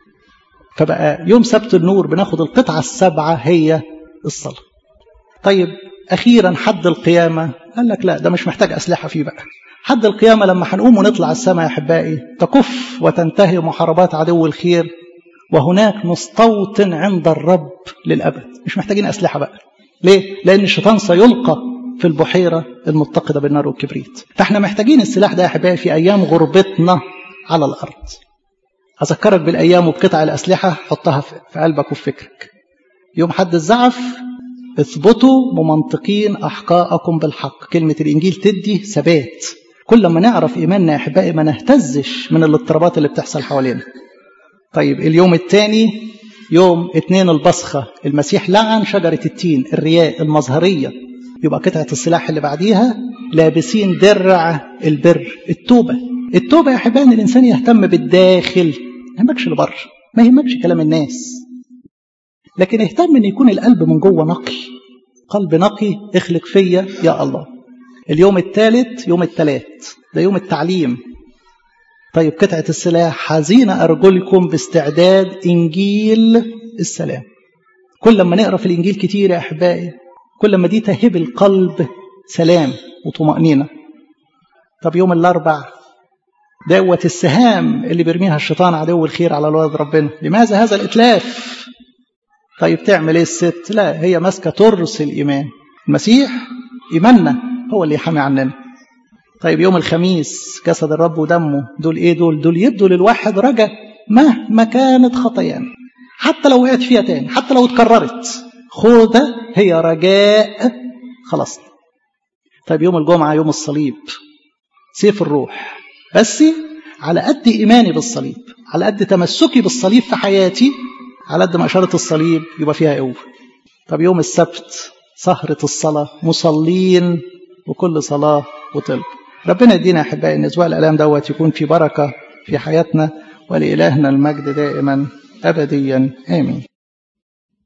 فبقى يوم سبت النور بناخد القطعة السبعة هي الصلاة طيب أخيرا حد القيامة قال لك لا ده مش محتاج أسلحة فيه بقى حد القيامة لما هنقوم ونطلع السماء يا أحبائي تكف وتنتهي محاربات عدو الخير وهناك نستوطن عند الرب للأبد مش محتاجين أسلحة بقى ليه؟ لأن الشيطان سيلقى في البحيرة المتقدة بالنار والكبريت فاحنا محتاجين السلاح ده يا أحبائي في أيام غربتنا على الأرض أذكرك بالأيام وبقطع الأسلحة حطها في قلبك وفي فكرك يوم حد الزعف اثبتوا ممنطقين أحقاءكم بالحق كلمة الإنجيل تدي ثبات كل ما نعرف إيماننا يا أحبائي ما نهتزش من الاضطرابات اللي بتحصل حوالينا طيب اليوم الثاني يوم اتنين البصخة المسيح لعن شجرة التين الرياء المظهرية يبقى قطعة السلاح اللي بعديها لابسين درع البر التوبة التوبة يا أحبائي إن الإنسان يهتم بالداخل ما يهمكش لبره ما يهمكش كلام الناس لكن اهتم ان يكون القلب من جوه نقي قلب نقي اخلق فيا يا الله اليوم الثالث يوم الثلاث ده يوم التعليم طيب قطعة السلاح حزين أرجلكم باستعداد إنجيل السلام كل ما نقرأ في الإنجيل كتير يا أحبائي كل ما دي تهب القلب سلام وطمأنينة طب يوم الأربع دوت السهام اللي بيرميها الشيطان عدو الخير على الولد ربنا لماذا هذا الإتلاف طيب تعمل ايه الست لا هي ماسكه ترس الايمان المسيح ايماننا هو اللي يحامي عننا طيب يوم الخميس جسد الرب ودمه دول ايه دول دول يدوا للواحد رجا مهما كانت خطايانا حتى لو وقعت فيها تاني حتى لو اتكررت خذها هي رجاء خلاص طيب يوم الجمعه يوم الصليب سيف الروح بس على قد ايماني بالصليب على قد تمسكي بالصليب في حياتي على قد ما إشارة الصليب يبقى فيها قوة طب يوم السبت سهرة الصلاة مصلين وكل صلاة وطلب ربنا يدينا أحبائي أن أسبوع الألام دوت يكون في بركة في حياتنا ولإلهنا المجد دائما أبديا آمين